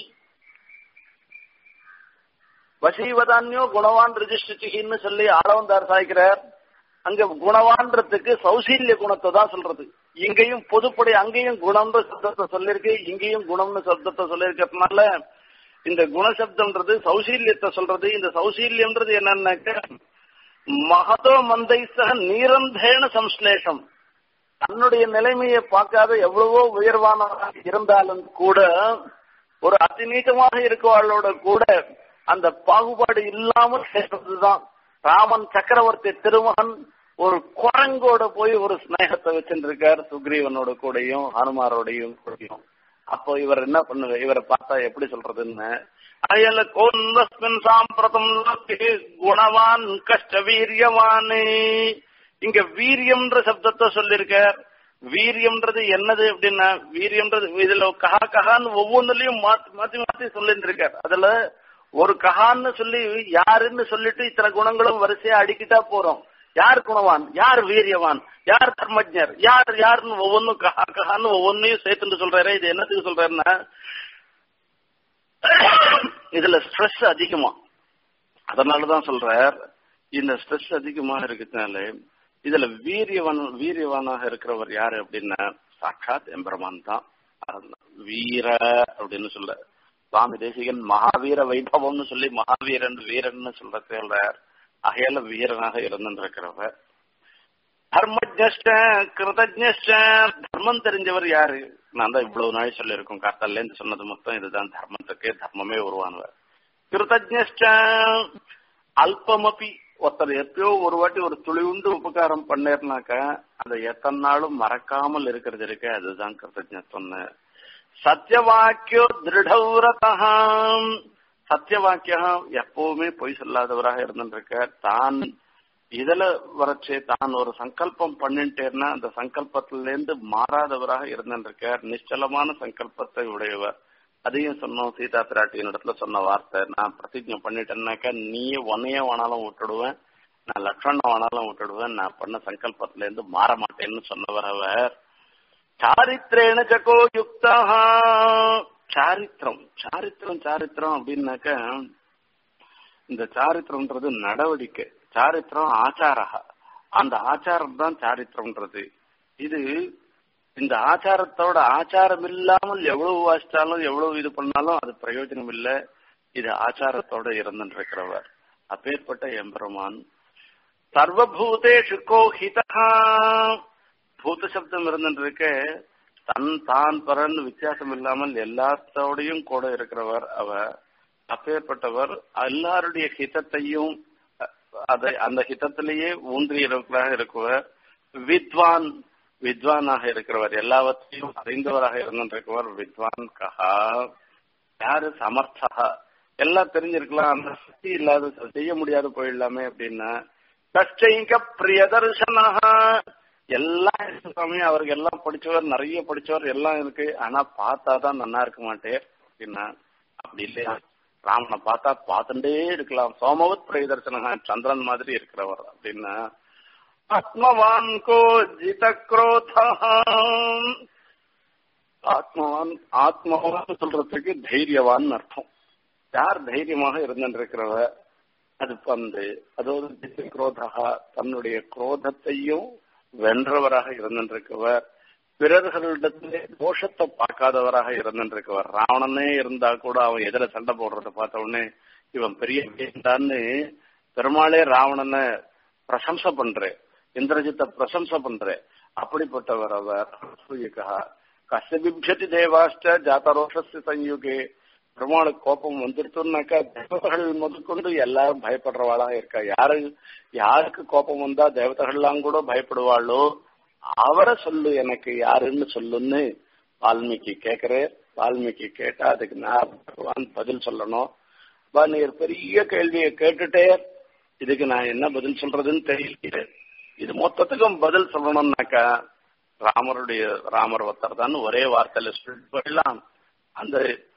வசீவதான்யோ குணவான் ரிஜிஸ்ருச்சின்னு சொல்லி ஆளவந்தார் சாய்க்கிறார் அங்க குணவான்றதுக்கு சௌசீல்ய குணத்தை தான் சொல்றது இங்கேயும் பொதுப்படை அங்கேயும் குணம்ன்ற சப்தத்தை சொல்லிருக்கு இங்கேயும் குணம்னு சப்தத்தை சொல்லிருக்கிறதுனால இந்த குணசப்தம்ன்றது சௌசீல்யத்தை சொல்றது இந்த சௌசீல்யம்ன்றது என்னன்னாக்க மகதோ மந்தை சக நீரந்தேன சம்ஸ்லேஷம் தன்னுடைய நிலைமையை பார்க்காத எவ்வளவோ உயர்வானவராக இருந்தாலும் கூட ஒரு அதிநீட்டமாக இருக்கவாளோட கூட அந்த பாகுபாடு இல்லாமல் சேர்றதுதான் ராமன் சக்கரவர்த்தி திருமகன் ஒரு குரங்கோட போய் ஒரு ஸ்நேகத்தை வச்சுருக்கார் சுக்ரீவனோட கூடயும் ஹனுமாரோடையும் கூடயும் அப்போ இவர் என்ன பண்ணுவ இவரை பார்த்தா எப்படி சொல்றதுன்னு அயல கோன்வஸ்மின் சாம்பிரதம் குணவான் கஷ்ட வீரியவானே இங்க வீரியம்ன்ற சப்தத்தை சொல்லியிருக்கார் வீரியம்ன்றது என்னது அப்படின்னா வீரியம்ன்றது இதுல கஹா கஹான்னு ஒவ்வொன்றுலயும் மாத்தி மாத்தி மாத்தி சொல்லிட்டு இருக்கார் அதுல ஒரு கஹான்னு சொல்லி யாருன்னு சொல்லிட்டு இத்தனை குணங்களும் வரிசையா அடிக்கிட்டா போறோம் யார் குணவான் யார் வீரியவான் யார் தர்மஜர் யார் யாருன்னு ஒவ்வொன்றும் கஹா கஹான்னு ஒவ்வொன்னையும் சேர்த்துட்டு சொல்றாரு இது என்னத்துக்கு சொல்றாருன்னா இதுல ஸ்ட்ரெஸ் அதிகமா அதனாலதான் சொல்றார் இந்த ஸ்ட்ரெஸ் அதிகமா இருக்கிறதுனால இதுல வீரியவன் வீரியவானாக இருக்கிறவர் யாரு அப்படின்னா சாட்சாத் எம்பெருமான் தான் வீர அப்படின்னு சொல்ற சுவாமி தேசிகன் மகாவீர வைபவம்னு சொல்லி மகாவீரன் வீரன் சொல்ற சொல்றார் அகையால வீரனாக இருந்திருக்கிறவர் தர்மஜ்ட கிருதஜ்ட தர்மம் தெரிஞ்சவர் யாரு நான் தான் இவ்வளவு நாள் சொல்லியிருக்கோம் காத்தால இருந்து சொன்னது மொத்தம் இதுதான் தர்மத்துக்கு தர்மமே உருவானவர் கிருதஜ்ட அல்பமபி ஒருத்தர் எப்பயோ ஒரு வாட்டி ஒரு துளி உண்டு உபகாரம் பண்ணேர்னாக்க அதை எத்தனை நாளும் மறக்காமல் இருக்கிறது இருக்கு அதுதான் கிருத்தஜத்துவம்னு சத்தியவாக்கியோ திருடௌரதாம் சத்தியவாக்கியம் எப்பவுமே பொய் சொல்லாதவராக இருந்திருக்க தான் இதுல வரைச்சே தான் ஒரு சங்கல்பம் பண்ணிட்டேன்னா அந்த சங்கல்பத்தில இருந்து மாறாதவராக இருந்திருக்கார் நிச்சலமான சங்கல்பத்தை உடையவர் அதையும் சொன்னோம் சீதா பிராட்டியின் இடத்துல சொன்ன வார்த்தை நான் பிரதிஜை பண்ணிட்டேன்னாக்கா நீ உன்னையே வேணாலும் விட்டுடுவேன் நான் லட்சணம் ஆனாலும் விட்டுடுவேன் நான் பண்ண சங்கல்பத்துல இருந்து மாற மாட்டேன்னு சொன்னவர் அவர் சாரித்திரேன ஜகோ யுக்தா சாரித்திரம் சாரித்திரம் சாரித்திரம் அப்படின்னாக்க இந்த சாரித்திரம்ன்றது நடவடிக்கை சாரித்திரம் ஆச்சாரா அந்த ஆச்சாரம் தான் சாரித்திரம்ன்றது இது இந்த ஆச்சாரத்தோட ஆச்சாரம் இல்லாமல் எவ்வளவு வாசிச்சாலும் எவ்வளவு இது பண்ணாலும் அது பிரயோஜனம் இல்லை இது ஆச்சாரத்தோட இருந்துருக்கிறவர் அப்பேற்பட்ட எம்பெருமான் சர்வபூதேஷு கோஹிதா பூத சப்தம் இருந்துருக்க தன் தான் பரன் வித்தியாசம் இல்லாமல் எல்லாத்தோடையும் கூட இருக்கிறவர் அவர் அப்பேற்பட்டவர் எல்லாருடைய ஹிதத்தையும் அதை அந்த ஹிதத்திலேயே ஊன்றி இருக்கிறாக இருக்குவர் வித்வான் வித்வானாக இருக்கிறவர் எல்லாவற்றையும் அறிந்தவராக இருந்திருக்கிறவர் வித்வான் கஹா யாரு சமர்த்தகா எல்லாம் தெரிஞ்சிருக்கலாம் அந்த சக்தி இல்லாத செய்ய முடியாது போயிடலாமே அப்படின்னா கஷ்டைங்க பிரியதர்சனஹா எல்லாம் இருக்கு சுவாமி அவருக்கு எல்லாம் படிச்சவர் நிறைய படிச்சவர் எல்லாம் இருக்கு ஆனா பார்த்தா தான் நல்லா இருக்க மாட்டேன் அப்படின்னா அப்படி இல்லையா ராமனை பார்த்தா பார்த்துட்டே இருக்கலாம் சோமவத் பிரியதர்சனகா சந்திரன் மாதிரி இருக்கிறவர் அப்படின்னா ஆத்மவான் கோ ஜித ஆத்மவான் ஆத்மவான் சொல்றதுக்கு தைரியவான் அர்த்தம் யார் தைரியமாக இருந்திருக்கிறவ அது பந்து அதாவது ஜித்த குரோதா தன்னுடைய குரோதத்தையும் வென்றவராக இருந்திருக்கவர் பிறர்களிடத்திலே தோஷத்தை பார்க்காதவராக இருந்திருக்கவர் ராவணனே இருந்தா கூட அவன் எதிர சண்டை போடுறத பார்த்த உடனே இவன் பெரிய வேண்டான்னு பெருமாளே ராவணனை பிரசம்சை பண்ற இந்திரஜித்தை பிரசம்சை பண்ற அப்படிப்பட்டவர் அவர் கசபிப்யதி தேவாஷ்ட ஜாத்தரோஷஸ்ய சயுகே பெருமாளுக்கு கோபம் வந்துருச்சுனாக்கா தேவதைகள் முதற்கொண்டு எல்லாரும் பயப்படுறவாளா இருக்கா யாரு யாருக்கு கோபம் வந்தா தேவதைகள்லாம் கூட பயப்படுவாளோ அவரை சொல்லு எனக்கு யாருன்னு சொல்லுன்னு வால்மீகி கேக்குறேன் வால்மீகி கேட்டா அதுக்கு நான் பகவான் பதில் சொல்லணும் பா நீர் பெரிய கேள்வியை கேட்டுட்டே இதுக்கு நான் என்ன பதில் சொல்றதுன்னு தெரியல இது மொத்தத்துக்கும் பதில் சொல்லணும்னாக்கா ராமருடைய ராமர் ஒருத்தர் தான் ஒரே வார்த்தையில சொல்லிட்டு போயிடலாம் அந்த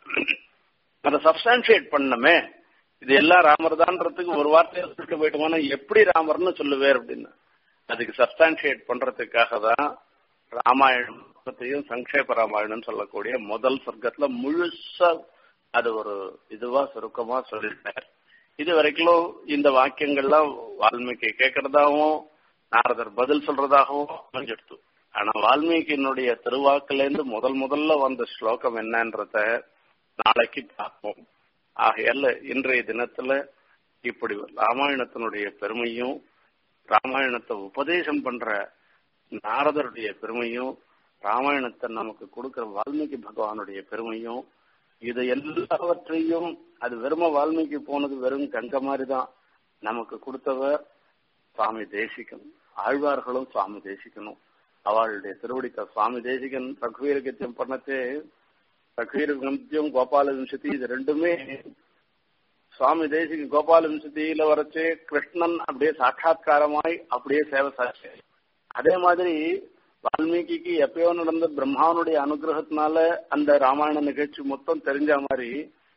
அதை சப்ஸ்டான்சியேட் பண்ணமே இது எல்லாம் ராமர் தான்றதுக்கு ஒரு வார்த்தையை சொல்லிட்டு போயிட்டோம்னா எப்படி ராமர்னு சொல்லுவேர் அப்படின்னு அதுக்கு சப்ஸ்டான்சியேட் பண்றதுக்காக தான் ராமாயணத்தையும் சங்கேப ராமாயணம் சொல்லக்கூடிய முதல் சொர்க்கத்துல முழுசா அது ஒரு இதுவா சுருக்கமா சொல்லிட்டார் இது வரைக்கும் இந்த வாக்கியங்கள்லாம் வால்மீகி கேட்கறதாகவும் நாரதர் பதில் சொல்றதாகவும் அமைஞ்சிடுத்து ஆனா வால்மீகியினுடைய திருவாக்குல இருந்து முதல் முதல்ல வந்த ஸ்லோகம் என்னன்றத நாளைக்கு பார்ப்போம் ஆகையால இன்றைய தினத்துல இப்படி ராமாயணத்தினுடைய பெருமையும் ராமாயணத்தை உபதேசம் பண்ற நாரதருடைய பெருமையும் ராமாயணத்தை நமக்கு கொடுக்கிற வால்மீகி பகவானுடைய பெருமையும் இது எல்லாவற்றையும் அது வெறும வால்மீகி போனது வெறும் கங்க மாதிரி தான் நமக்கு கொடுத்தவர் சுவாமி தேசிகன் ஆழ்வார்களும் சுவாமி தேசிக்கணும் அவளுடைய திருவடிக்க சுவாமி தேசிகன் ரகுவீர கத்தியம் பண்ணத்தே ரகுவீர கத்தியம் கோபால விம்சதி இது ரெண்டுமே சுவாமி தேசிகன் கோபால விம்சதியில வரைச்சு கிருஷ்ணன் அப்படியே சாட்சாத்காரமாய் அப்படியே சேவை சாட்சி அதே மாதிரி வால்மீகிக்கு எப்பயோ நடந்த பிரம்மாவனுடைய அனுகிரகத்தினால அந்த ராமாயண நிகழ்ச்சி மொத்தம் தெரிஞ்ச மாதிரி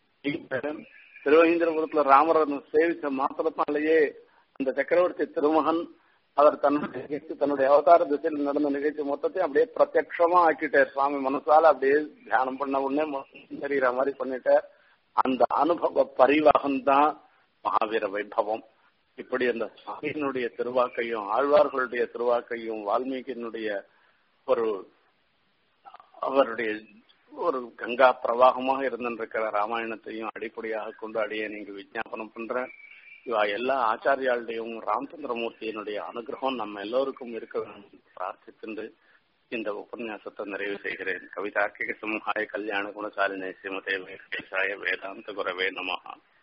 திருவகீந்திரபுரத்துல ராமரை சேவிச்ச மாத்திரத்தினாலேயே அந்த சக்கரவர்த்தி திருமகன் அவர் தன்னுடைய நிகழ்ச்சி தன்னுடைய அவதார திசையில் நடந்த நிகழ்ச்சி மொத்தத்தையும் அப்படியே பிரத்யட்சமா ஆக்கிட்டார் சுவாமி மனசால அப்படியே தியானம் பண்ண உடனே தெரிகிற மாதிரி பண்ணிட்டார் அந்த அனுபவ பரிவாகம் தான் மகாவீர வைபவம் இப்படி அந்த சுவாமியினுடைய திருவாக்கையும் ஆழ்வார்களுடைய திருவாக்கையும் வால்மீகியினுடைய ஒரு அவருடைய ஒரு கங்கா பிரவாகமாக இருந்திருக்கிற ராமாயணத்தையும் அடிப்படையாக கொண்டு அடியே நீங்க விஜாபனம் பண்றேன் இவா எல்லா ஆச்சாரியாளுடையும் ராமச்சந்திரமூர்த்தியினுடைய அனுகிரகம் நம்ம எல்லோருக்கும் இருக்க வேண்டும் பிரார்த்தித்து இந்த உபன்யாசத்தை நிறைவு செய்கிறேன் கவிதார்க்கிக சிம்ஹாய கல்யாண குணசாலினே ஸ்ரீமதே வெங்கடேசாய வேதாந்த குரவே நமஹா